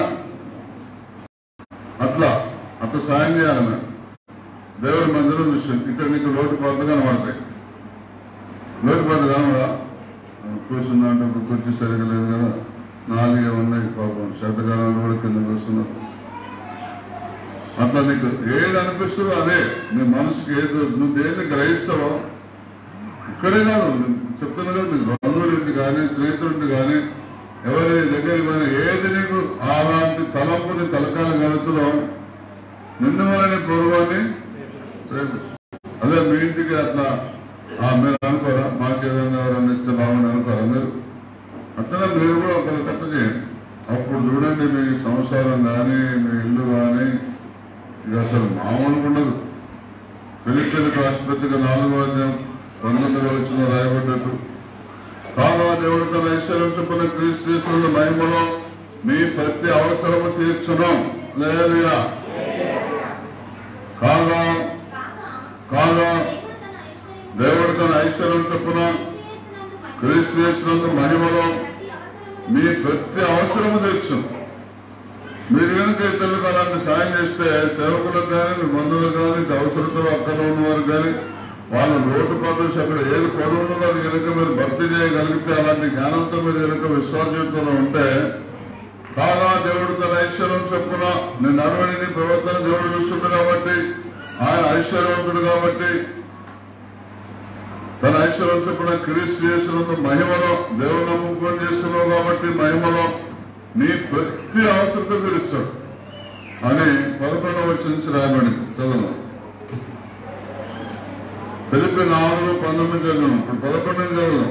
అట్లా అట్లా సాయం చేయాలన్న దేవుడి మందిరం విషయం ఇక్కడ నీకు లోటు పాటలు కనబడతాయి లోటు పాట కనబడా కూర్చున్నా అంటే ఒక కుర్చీ సరిగా లేదు కదా నాలుగే ఉన్నాయి పాపం శతకాలను కూడా కింద కూర్చున్నారు అట్లా నీకు ఏది అనిపిస్తుందో అదే నీ మనసుకి ఏది నువ్వు దేన్ని గ్రహిస్తావో ఇక్కడే కాదు నేను చెప్తున్నా కదా నీకు బంధువులుంటి కానీ స్నేహితులుంటి కానీ ఎవరి దగ్గరికి పోయినా ఏది నీకు అలాంటి తలంపు నీ తలకాలం కలుగుతుందో నిన్ను వలని పూర్వాన్ని ప్రేమిస్తు. అదే మీ ఇంటికి అట్లా ఆ మీరు అనుకోరా మాకేదైనా ఎవరైనా ఇస్తే బాగుంది అనుకోరా మీరు అట్లా మీరు కూడా ఒక కట్ట చేయండి అప్పుడు చూడండి మీ సంసారం కానీ మీ ఇల్లు కానీ ఇది అసలు మామూలుగా ఉండదు ఫిలిపిన్ రాష్ట్రపతిగా నాలుగో అధ్యాయం పంతొమ్మిదిలో వచ్చిన రాయబడ్డట్టు కాగా దేవుడు తన ఐశ్వర్యం చొప్పున క్రీస్తు మహిమలో మీ ప్రతి అవసరము తీర్చును లేదా కాగా కాగా దేవుడు తన ఐశ్వర్యం చొప్పున క్రీస్తు చేసినందు మహిమలో మీ ప్రతి అవసరము తీర్చును మీరు కనుక ఇతరులకు అలాంటి సాయం చేస్తే సేవకులకు కానీ మీ బంధువులకు కానీ ఇంత అవసరంతో అక్కడ ఉన్నవారు కానీ వాళ్ళ లోటు ప్రదేశం అక్కడ ఏది పొడవు ఉన్నదో అది కనుక మీరు భర్తీ చేయగలిగితే అలాంటి జ్ఞానంతో మీరు కనుక విశ్వాసంతో ఉంటే కాగా దేవుడు తన ఐశ్వర్యం చొప్పున నేను నడవడిని ప్రవర్తన దేవుడు చూస్తుంది కాబట్టి ఆయన ఐశ్వర్యవంతుడు కాబట్టి తన ఐశ్వర్యం చొప్పున క్రీస్తు చేసినందు మహిమలో దేవుడు నమ్ముకొని చేస్తున్నావు కాబట్టి మహిమలో నీ ప్రతి అవసరత తీరుస్తాడు అని పదకొండవ వచ్చి నుంచి రాయబడింది చదువు తెలిపి నాలుగు పంతొమ్మిది చదువు ఇప్పుడు పదకొండు చదువు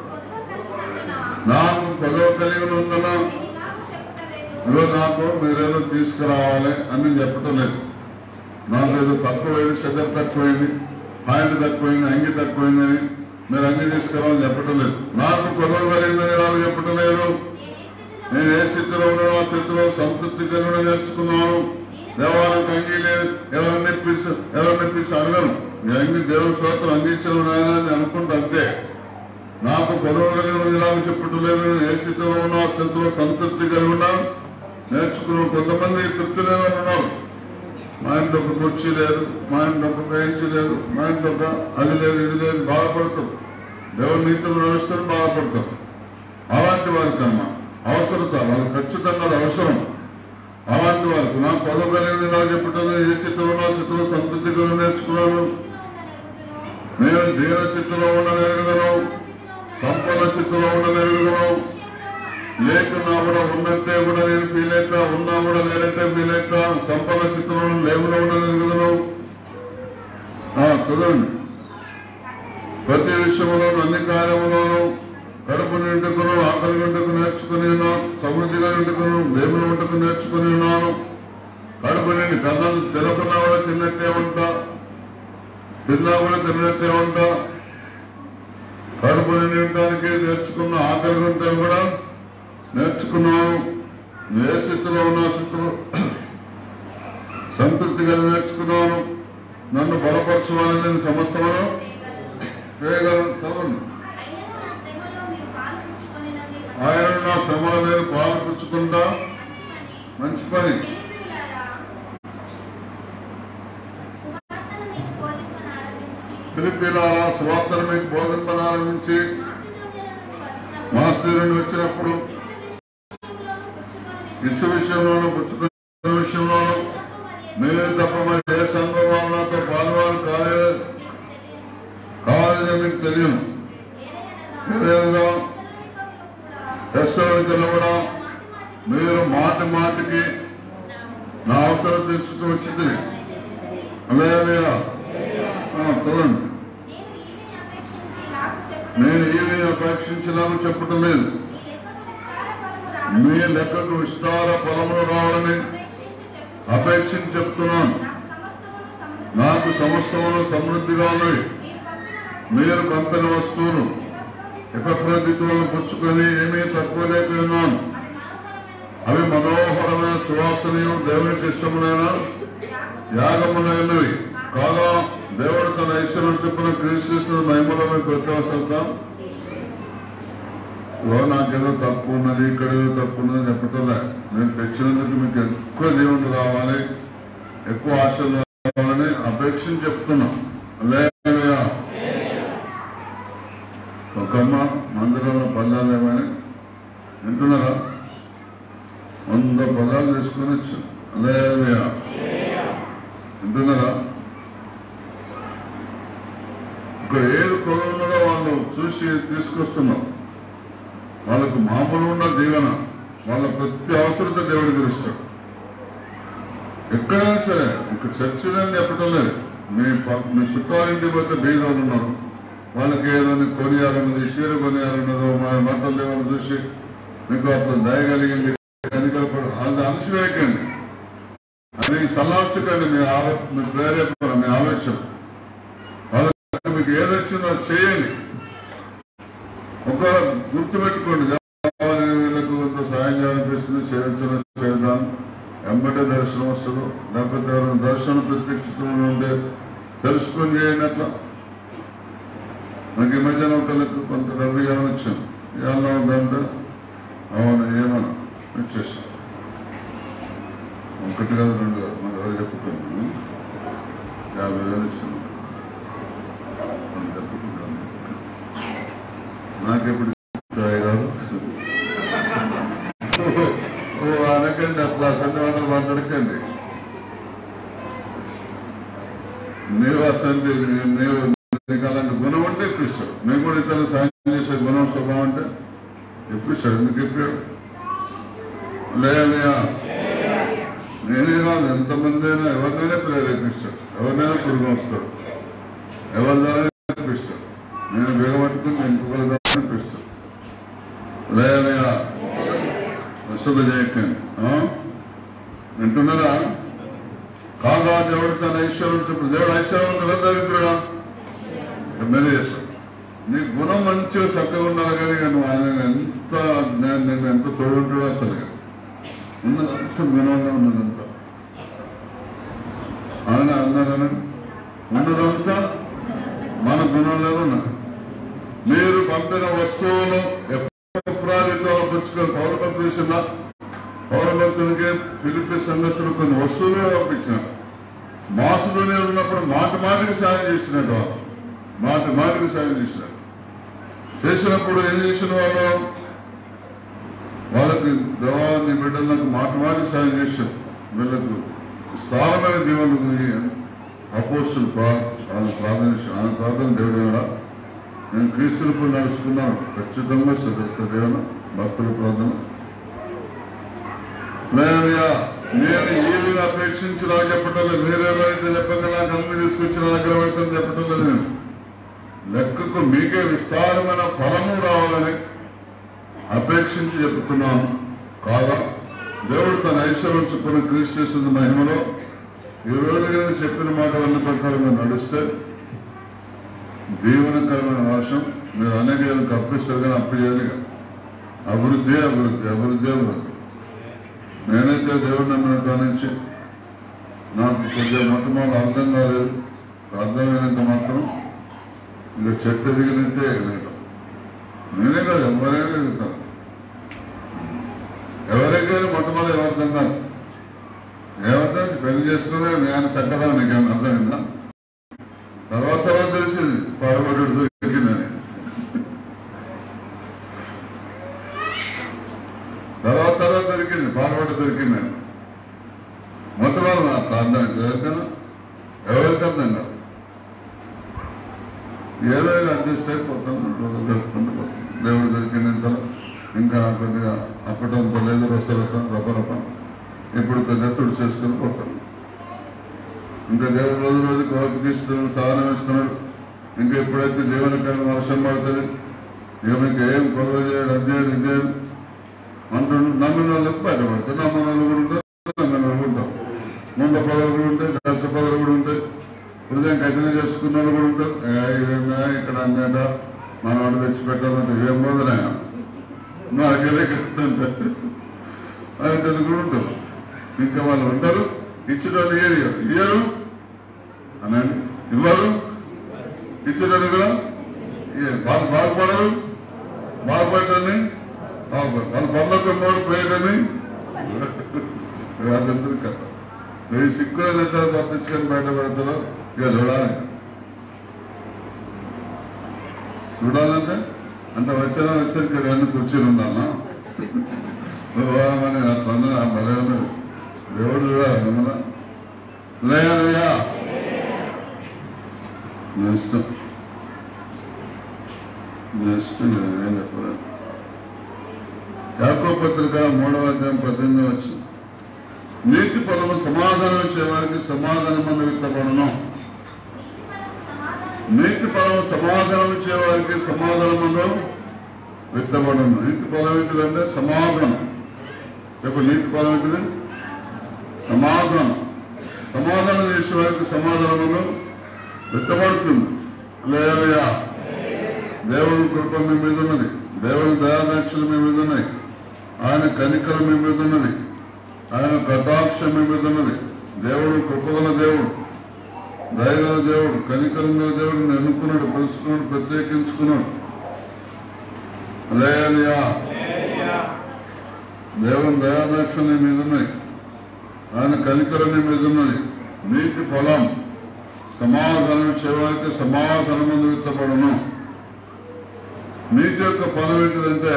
నాకు పదవ కలిగి ఉందన్నా ఇదిగో నాకు మీరేదో తీసుకురావాలి అని చెప్పటం లేదు నాకు ఏదో తక్కువైంది శ్రద్ధ తక్కువైంది పాయింట్ తక్కువైంది అంగి తక్కువైందని మీరు అంగి తీసుకురావాలని చెప్పటం లేదు నాకు పదవ కలిగిందని నాకు చెప్పటం లేదు నేను ఏ స్థితిలో ఉన్నానో ఆ స్థితిలో సంతృప్తి కలిగిన నేర్చుకున్నాను దేవాలకు అంగి లేదు ఎవరు నెప్పించు ఎవరు నెప్పించి అడగను ఈ అంగి దేవుడి స్తోత్రం అందించను నాయన అని అనుకుంటా అంతే నాకు పదవ కలిగిన ఇలాగ చెప్పటం లేదు నేను ఏ స్థితిలో ఉన్నా ఆ స్థితిలో సంతృప్తి కలిగి ఉన్నాను నేర్చుకున్నాను కొంతమంది తృప్తి లేని వాళ్ళు ఉన్నారు మా ఇంట్లో ఒక కుర్చీ లేదు మా ఇంట్లో ఒక బెంచ్ లేదు మా ఇంట్లో ఒక అది లేదు ఇది లేదు బాధపడతారు దేవుని నీతులు నడుస్తారు బాధపడతారు అలాంటి వారికమ్మా అవసరత వాళ్ళకి ఖచ్చితంగా అది అవసరం అలాంటి వారికి నాకు పదవ కలిగిన ఇలా చెప్పటం ఏ స్థితిలో నా స్థితిలో సంతృప్తి కలిగి నేర్చుకున్నాను నేను దీన స్థితిలో ఉండగలుగుతాను సంపన్న స్థితిలో ఉండగలుగుతాను లేకున్నా కూడా ఉన్నట్టే కూడా నేను ఫీల్ అవుతా ఉన్నా కూడా లేదంటే ఫీల్ అవుతా సంపన్న స్థితిలో లేకుండా ఉండగలుగుతాను ఆ, చదవండి ప్రతి విషయంలోనూ అన్ని కార్యములోనూ కడుపు నిండుకును ఆకలి నిండుకు నేర్చుకుని ఉన్నాను సమృద్ధిగా నిండుకును దేవుని వంటకు నేర్చుకుని ఉన్నాను కడుపు నిండి కథలు తినకున్నా కూడా తిన్నట్టే ఉంటా తిన్నా కూడా తిన్నట్టే ఉంటా కడుపు నిండి ఉండడానికి నేర్చుకున్న ఆకలి ఉంటే కూడా నేర్చుకున్నాను ఏ స్థితిలో ఉన్న స్థితిలో సంతృప్తిగా నేర్చుకున్నాను నన్ను బలపరచువాలని నేను సమస్తమును చేయగలను చదవండి ఆయన నా శ్రమల మీద పాల్పుచ్చుకుంటా మంచి పని పిలిపిలారా స్వార్థను మీకు బోధింపనారంభించి మాస్టర్ని వచ్చినప్పుడు ఇచ్చు విషయంలోనూ పుచ్చుకున్న విషయంలోనూ మీరు తప్ప మరి ఏ సంఘం వాళ్ళు నాతో పాల్వారు కాలేదు కాలేదని మీకు తెలియను ఏదేవిధంగా టెస్టులను కూడా మీరు మాటి మాటికి నా అవసరం తెచ్చుతూ వచ్చింది అలేలుయా ఆ, చదవండి నేను ఏమీ అపేక్షించలేమని చెప్పటం లేదు మీ లెక్కకు విస్తార ఫలములు రావాలని అపేక్షించి చెప్తున్నాను నాకు సమస్తములు సమృద్ధిగా ఉన్నాయి మీరు పంపిన వస్తువులు ఎపప్రదితులను పుచ్చుకొని ఏమీ తక్కువ లేకున్నాను అవి మనోహరమైన సువాసనయు దేవునికి ఇష్టములైన యాగములైనవి కాగా దేవుడు తన ఐశ్వర్యం చెప్పిన క్రీస్తు మహిమలో మీకు వ్యత్యాసం లో నాకేదో తప్పు ఉన్నది ఇక్కడ ఏదో తప్పు ఉన్నది చెప్పటంలే నేను తెచ్చినందుకు మీకు ఎక్కువ దేవుడు రావాలి ఎక్కువ ఆశలు రావాలని అపేక్షను చెప్తున్నా లేదయ్యా ఒకమ్మ మందిరంలో పదాలు ఏమని వింటున్నారా వంద పదాలు తీసుకుని వచ్చాను లేదయ్యా వింటున్నారా ఇక్కడ ఏది కొనున్నదో వాళ్ళు చూసి తీసుకొస్తున్నాం వాళ్ళకు మామూలు ఉన్న దీవెన వాళ్ళ ప్రతి అవసరత దేవుడు తీరుస్తాడు ఎక్కడైనా సరే ఇక చర్చిలని చెప్పటం లేదు మీ ప- మీ చుట్టాలింటికి పోతే బీదలు ఉన్నారు వాళ్ళకి ఏదైనా కొనియాలన్నది చీర కొనియాలన్నదో మన బట్టలు లేవని చూసి మీకు అట్లా దయ కలిగింది కనికలపడు అది అలసివేయకండి అది సలార్చకండి మీ ఆలో మీ ప్రేరేపణ మీ ఆలోచన వాళ్ళకి మీకు ఏదొచ్చిందో అది చేయండి ఒక గుర్తుపెట్టుకోండి దేవాలయ వీళ్ళకు కొంత సాయం చేయాలనిపిస్తుంది చేయించడం చేద్దాం వెంబటే దర్శనం వస్తుంది లేకపోతే ఎవరైనా దర్శనం ప్రత్యక్షత ఉంటే తెలుసుకొని చేయండి అట్లా నాకు ఈ మధ్యన ఒకళ్ళకి కొంత డబ్బు ఏమైనా వచ్చాను ఎలా ఉందంటే అవును ఏమన్నా వచ్చేసాం ఒకటి కాదు రెండు కాదు మన ఎవరు చెప్పుకున్నాను యాభై వేలు ఇచ్చాను మనం చెప్పుకుంటాను నాకెప్పుడు రాదు ఓ అనకండి అట్లా అసలు వాళ్ళు మాట్లాడకండి నీవు అసలు నీవు నీకు అలాంటి గుణం అంటే ఇప్పిస్తాడు మేము కూడా ఇతరులు సాయం చేసే గుణం స్వభావం అంటే ఇప్పిస్తాడు ఎందుకు ఇప్పాడు లేదా నేనే కాదు ఎంతమంది అయినా ఎవరినైనా ప్రేరేపిస్తాడు ఎవరినైనా పురుగొస్తాడు ఎవరి ద్వారా నేర్పిస్తాడు నేను బిగబట్టుకుని ఇంకొకరి ద్వారా నేర్పిస్తాడు లేదా అశుద్ధ చేయకండి ఆ? వింటున్నారా కాగా దేవుడు తన ఐశ్వర్యం చెప్పు దేవుడు ఐశ్వర్యం కదా దరిద్రుడా ఎమ్మెల్యే చెప్పాడు నీ గుణం మంచిగా చక్కగా ఉండాలి కానీ ఇక నువ్వు ఆయన ఎంత నేను నేను ఎంత తోడుంటాడో అసలు ఇక. ఉన్నదంతా గుణంగా ఉన్నదంతా ఆయన అన్నారని ఉన్నదంతా మన గుణంలో ఉన్నది మీరు పంపిన వస్తువులు ఎప్పుడో పుచ్చుకొని పౌరపత్రిస్తున్న పౌరభక్తులకి పిలిపి సంఘస్థులు కొన్ని వస్తువులు పంపించినారు మాసులోనే ఉన్నప్పుడు మాట మాటికి సాయం చేసినట్టు వాళ్ళు మాట మాటికి సాయం చేసినారు చేసినప్పుడు ఏం చేసిన వాళ్ళు వాళ్ళకి దేవాన్ని బిడ్డలకు మాట మాటికి సాయం చేశారు వీళ్ళకు స్థానమైన దీవులు అపోస్తులు ప్రార్థన ఆయన ప్రార్థన దేవుడు కూడా నేను క్రీస్తులకు నడుచుకున్నాను ఖచ్చితంగా సదేవన భక్తుల ప్రార్థన లేదయ్యా నేను ఏదిగా అపేక్షించినా చెప్పటం లేదు మీరేమైతే చెప్పక నాకు అన్ని తీసుకొచ్చి నా దగ్గర పెడతాను చెప్పటం లేదు నేను లెక్కకు మీకే విస్తారమైన ఫలము రావాలని అపేక్షించి చెప్తున్నాను కాగా దేవుడు తన ఐశ్వర్యం చొప్పున క్రీస్తు చేస్తున్న మహిమలో ఈ రోజు నేను చెప్పిన మాటలన్నీ ప్రకారంగా నడిస్తే దీవనకరమైన వర్షం మీరు అనేక ఏళ్ళకి అప్పిస్తారు కానీ అప్పు చేయాలి అభివృద్ధి అభివృద్ధి అభివృద్ధి అభివృద్ధి నేనైతే దేవుడు నమ్మిన కానించి నాకు కొద్దిగా మొట్టమొదటి అర్థం కాలేదు అర్థమైనంత మాత్రం ఇంకా చెట్టు ఎదిగినట్టే ఎగలేటం నేనే కాదు ఎవరైనా ఎదుగుతాను ఎవరైతే మొట్టమొదటి ఏమర్థం కాదు ఏమర్థం పెళ్లి చేసుకునే నేను చక్కదా నీకేమైనా అర్థమైందా తర్వాత తర్వాత తెలిసింది పాడుబడి దొరికిందని తర్వాత తర్వాత దొరికింది పాడుబడి దొరికిందని మొత్తం వాళ్ళు నా అర్థం ఎవరికైనా ఎవరికి అర్థం కాదు ఏదో ఇలా అడ్జస్ట్ అయిపోతాను రెండు రోజులు గడుపుకుంటూ పోతాను దేవుడు దొరికినంత ఇంకా కొద్దిగా అప్పటంత లేదు రస రసం రప రప ఇప్పుడు పెద్ద తుడి చేసుకుని పోతాను ఇంకా దేవుడు రోజు రోజుకి ఓపిక ఇస్తున్నాడు సహనం ఇస్తున్నాడు ఇంకా ఎప్పుడైతే జీవనకరణ వర్షం పడుతుంది ఇక మీకు ఏం కొదవ చేయడు అధ్యయనం ఇదేం అంటుండు నమ్మిన వాళ్ళకి బయటపడతారు నమ్మిన వాళ్ళు కూడా ఉంటారు నమ్మిన వాళ్ళు కూడా ఉంటారు ముందు పదవులు కూడా ఉంటాయి దశ పదవులు కూడా ఉంటాయి హృదయం కఠిన చేసుకున్న వాళ్ళు కూడా ఉంటారు ఏ, ఇదేందా ఇక్కడ అన్నట మన వాడు తెచ్చి పెట్టాలంటే ఏం బోధన నాకెళ్ళి కట్టుంటే ఆయన కూడా ఉంటారు ఇంకా వాళ్ళు ఉంటారు ఇచ్చిన వాళ్ళు ఏరి ఇయ్యరు అనండి ఇవ్వరు ఇచ్చేటప్పుడు కూడా ఏ- వాళ్ళు బాగుపడరు బాగుపడని బాగుపడరు వాళ్ళు పనులకు మోడు పోయేదని వాళ్ళందరూ కథ మీరు సిక్కులు సార్ తప్పించుకొని బయట పెడతారు ఇక చూడాలి చూడాలంటే అంటే వచ్చిన వచ్చి ఇక్కడ అన్ని కూర్చొని ఉండాలన్నా మన స్పందన భలే ఉన్నది దేవుడు చూడాలి మిమ్మల్ని లేయా నెక్స్ట్ నెక్స్ట్ నేనేం చెప్పలేదు యాకో పత్రిక మూడవ అధ్యాయం పద్దెనిమిది వచ్చి నీతి పదము సమాధానం చేయడానికి సమాధానం అని విత్తపడను నీతి పదము సమాధానం చేయడానికి సమాధానములో విత్తబడను నీతి పదం ఏంటిదంటే సమాధానం ఇప్పుడు నీతి పదం ఏంటిది సమాధానం సమాధానం చేసే వారికి సమాధానములో విత్తబడుతుంది లేయా దేవుని కృప మీ మీద ఉన్నది దేవుని దయాదాక్షలు మీ మీద ఉన్నాయి ఆయన కనికరం మీ మీద ఉన్నది ఆయన కటాక్షం మీ మీద ఉన్నది దేవుడు కృపగల దేవుడు దయగల దేవుడు కనికరం గల దేవుడిని ఎన్నుకున్నాడు పిలుచుకున్నాడు ప్రత్యేకించుకున్నాడు లేయా దేవుని దయాదాక్షలు నీ మీద ఉన్నాయి ఆయన కనికరం నీ మీద ఉన్నది నీటి ఫలం సమాధానం చేయడానికి సమాధానం ముందు విత్తపడను నీతి యొక్క ఫలం ఏంటిదంటే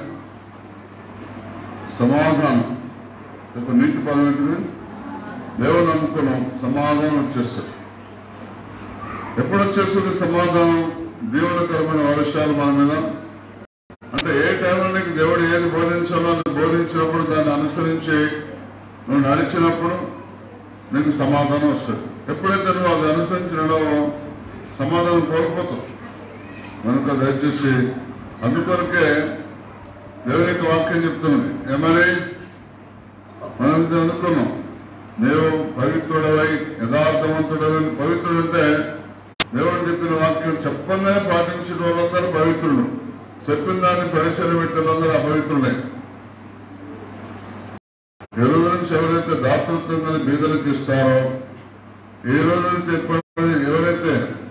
సమాధానం ఇప్పుడు నీతి ఫలం ఏంటిది దేవుడు నమ్ముకున్నాం సమాధానం వచ్చేస్తుంది ఎప్పుడు వచ్చేస్తుంది సమాధానం దీవనకరమైన వర్షాలు మన మీద అంటే ఏ టైంలో నీకు దేవుడు ఏది బోధించాలో అది బోధించినప్పుడు దాన్ని అనుసరించి నువ్వు నడిచినప్పుడు నీకు సమాధానం వస్తుంది ఎప్పుడైతే నువ్వు అది అనుసరించడంలో సమాధానం కోల్పోతావు కనుక దయచేసి అందుకొరకే దేవుని యొక్క వాక్యం చెప్తున్నది ఏమని మనం ఇది అనుకున్నాం నీవు పవిత్రుడవై యథార్థవంతుడవై పవిత్రుడు అంటే దేవుడు చెప్పిన వాక్యం చెప్పనే పాటించిన వాళ్ళందరూ పవిత్రుడు చెప్పిన దాన్ని పరిశీలన పెట్టిన వాళ్ళందరూ అపవిత్రులే ఏ రోజు నుంచి ఎవరైతే దాతృత్వంగా బీదలకు ఇస్తారో ఏ రోజు నుంచి ఎప్పుడు ఎవరైతే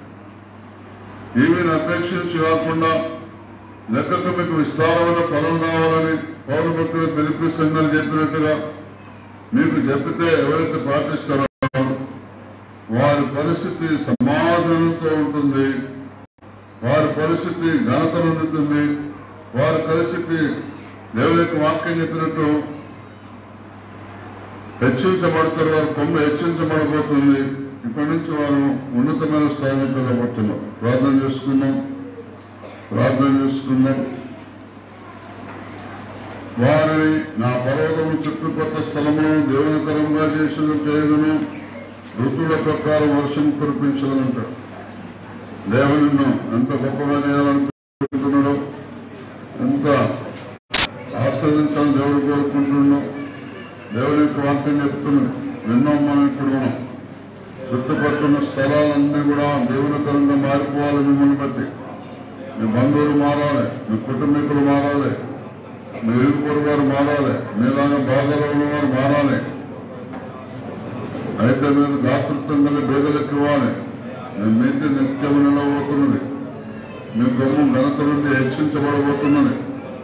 ఈమెను అపేక్షించి కాకుండా లెక్కకు మీకు విస్తారమైన ఫలం కావాలని పౌరు భక్తులు పిలిపిస్తుందని చెప్పినట్టుగా మీకు చెప్పితే ఎవరైతే పాటిస్తారో వారి పరిస్థితి సమాధానంతో ఉంటుంది వారి పరిస్థితి ఘనత ఉంటుంది వారి పరిస్థితి దేవుని యొక్క వాక్యం చెప్పినట్టు హెచ్చించబడతారు వారి కొమ్మ హెచ్చించబడబోతుంది ఇప్పటి నుంచి వారు ఉన్నతమైన స్థాయికి వెళ్ళబోతున్నారు ప్రార్థన చేసుకుందాం ప్రార్థన చేసుకుందాం వారిని నా పర్వతము చుట్టుపక్కల స్థలమును దేవునికరంగా చేసిన చేయదును ఋతువుల ప్రకారం వర్షం కురిపించదనంటాడు దేవుని ఎంత గొప్పగా చేయాలనుకుంటున్నాడో ఎంత ఆస్వాదించాలని దేవుడు కోరుకుంటున్నాడో దేవుని యొక్క వాక్యం చెప్తున్నాడు విన్నాం మనం ఇప్పుడు మనం చుట్టుపక్కల స్థలాలన్నీ కూడా దేవునికరంగా మారిపోవాలి మిమ్మల్ని బట్టి మీ బంధువులు మారాలి మీ కుటుంబీకులు మారాలి మీ ఇరుగు వారు మారాలి మీలాగా బాధలో ఉన్నవారు మారాలి అయితే మీరు దాతృత్వం గల బేదలకు ఇవ్వాలి మీ నీతి నిత్యం నిలబోతున్నది మీ గమ్ము ఘనత నుండి హెచ్చించబడబోతున్నది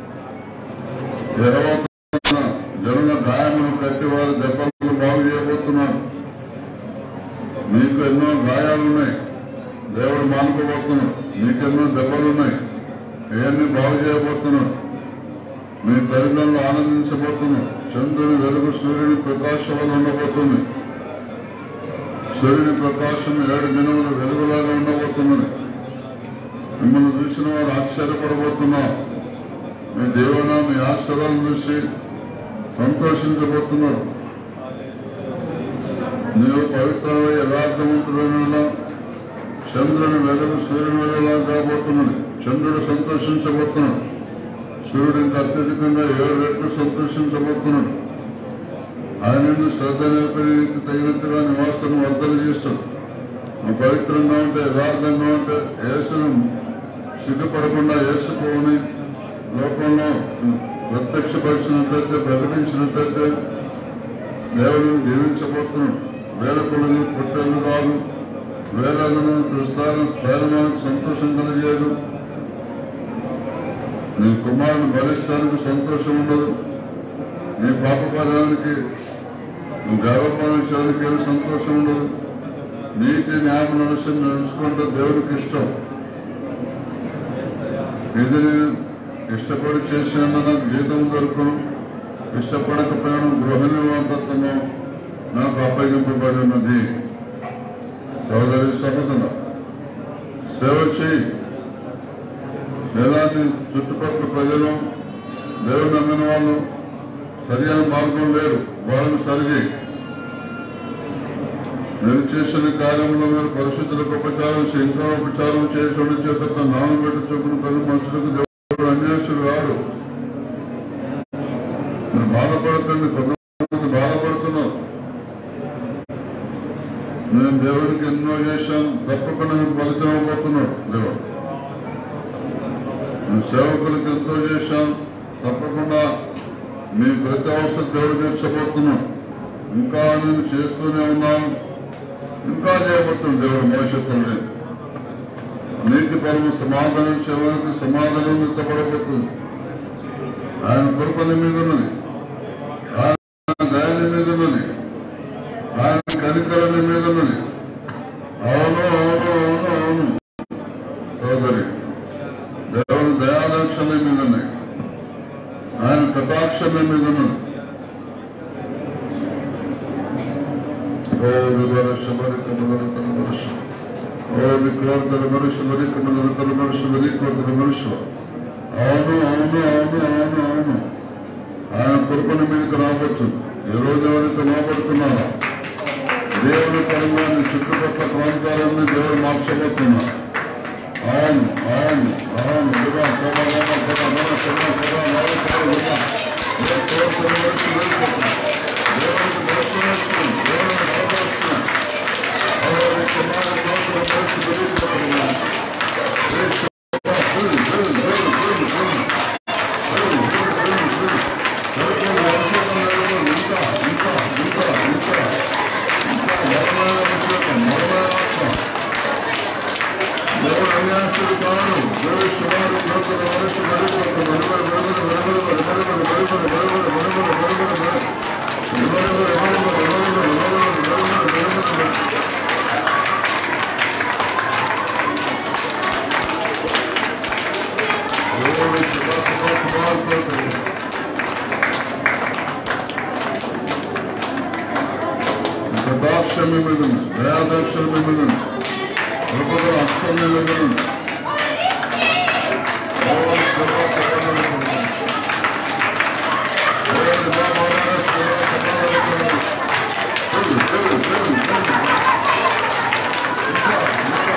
ఎరవతున్న జనుల గాయములు కట్టి వారి దెబ్బలను బాగు చేయబోతున్నారు మీకు ఎన్నో గాయాలున్నాయి దేవుడు మానుకోబోతున్నాడు మీకెన్నో దెబ్బలున్నాయి ఇవన్నీ బాగు చేయబోతున్నాడు మీ తల్లిదండ్రులు ఆనందించబోతున్నాడు చంద్రుని వెలుగు సూర్యుని ప్రకాశం వల్ల ఉండబోతుంది సూర్యుని ప్రకాశం ఏడు దినములు వెలుగులాగా ఉండబోతున్నది మిమ్మల్ని చూసిన వారు ఆశ్చర్యపడబోతున్నారు మీ దేవున మీ ఆశ్చర్యాలను చూసి సంతోషించబోతున్నారు నీవు పవిత్రమై యథార్థవంతుడైన చంద్రుని వెలుగు సూర్యుని వెలుగులా కాబోతున్నది చంద్రుడు సంతోషించబోతున్నాడు సూర్యుడు ఇంకా అత్యధికంగా ఏడు రెట్లు సంతోషించబోతున్నాడు ఆయన శ్రద్ధ నేర్పడానికి తగినట్టుగా నివాసం వర్ధలు చేస్తాడు నువ్వు పవిత్రంగా ఉంటే యథార్థంగా ఉంటే యేసును సిగ్గుపడకుండా యేసుకోని లోకంలో ప్రత్యక్షపరిచినట్లయితే ప్రకటించినట్లయితే దేవుడిని దీవించబోతున్నాడు వేరకులని పుట్టలు కాదు వేలాలను విస్తారం స్థైర్యమానికి సంతోషం కలిగేది నీ కుమారుని భరిస్తానికి సంతోషం ఉండదు నీ పాపపరానికి నీ గర్వపరానికి ఏమి సంతోషం ఉండదు నీతి న్యాయం నడుచుకుని నడుచుకుంటే దేవుడికి ఇష్టం ఇది నేను ఇష్టపడి చేసిన నాకు జీతం దొరకను ఇష్టపడకపోయాను గృహ నిర్వాహకత్వము నాకు అప్పగింపబడి ఉన్నది సోదరి సహోదర సేవ చేయి వేలాది చుట్టుపక్కల ప్రజలు దేవుడు నమ్మిన వాళ్ళు సరైన మార్గం లేరు వాళ్ళని సరిగి మీరు చేసిన కార్యంలో మీరు పరిశుద్ధులకు ఉపచారం ఇంకా ఉపచారం చేసిన చేత తన నామం పెట్టి చూపిన పది మనుషులకు దేవుడు అన్యాసుడు కాడు మీరు బాధపడుతుంది కొంతమంది బాధపడుతున్నారు నేను దేవుడికి ఎన్నో చేశాను తప్పకుండా మీకు ఫలితం ఇవ్వబోతున్నాడు దేవుడు నేను సేవకులకు ఎంతో చేశాను తప్పకుండా మీ ప్రతి అవసరం దేవుడు తీర్చబోతున్నాడు ఇంకా నేను చేస్తూనే ఉన్నాను ఇంకా చేయబోతున్నాడు దేవుడు భవిష్యత్తులో నీతి పరమ సమాధానం చేయడానికి సమాధానం ఇష్టపడబోతుంది ఆయన కృపని మీద ఉన్నది ఆయన దయాని మీద ఉన్నది ఆయన కనికరని మీద ఉన్నది అవును అవును అవును అవును సోదరి దేవుని దయాదక్షల మీద ఉన్నాయి ఆయన కటాక్షల మీద ఉన్నది ఓ వివరష మరి కమల తన వర్ష ఓ విక్రోధర మనుష మరి కమల తన మనుష మరి కోతర మనుష అవును అవును అవును అవును అవును ఆయన కృపణ మీదకి రాబోతుంది ఈ రోజు ఎవరైతే లోపడుతున్నారో దేవుని పరంగా నీ చుట్టుపక్కల ప్రాంతాలన్నీ దేవుడు మార్చబోతున్నారు అవును అవును అవును ఇదిగో సభ సభ సభ సభ సభ సభ సభ సభ దేవునికి దర్శనం దేవుని బలపరుస్తున్నాం దేవుని కుమార దోషుల పరిస్థితి పెరిగిపోతున్నాం కటాక్షం మీద ఉంది దయాదక్షం మీద ఉంది కృపద అక్షం మీద ఉంది దేవుని కృప కృప మీద ఉంది. దేవుని బాబాల కృప కృప మీద ఉంది. చెల్లు, చెల్లు, చెల్లు, చెల్లు. ఇంకా, ఇంకా.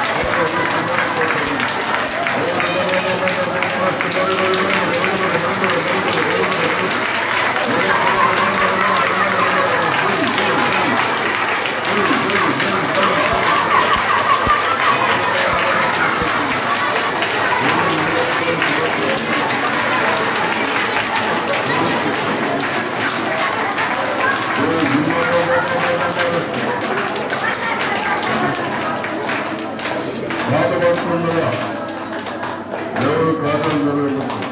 బాధపడుతుండగా దేవుడు కార్యం జరగబోతుంది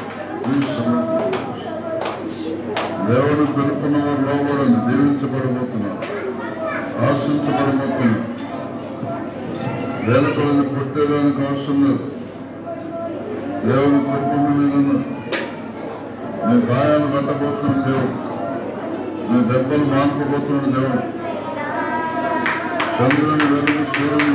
దేవుడు పిలుపున్న వారు లోబడండి దీవించబడబోతున్నారు ఆశించబడబోతున్నారు వేలకొలని పుట్టేదానికి అవసరం లేదు దేవుని కృపణ మీద ఉన్నది. నీ గాయాలు కట్టబోతున్న దేవుడు నీ దెబ్బలు మానుకోబోతున్న దేవుడు చంద్రుని వెలుగు సూర్యుని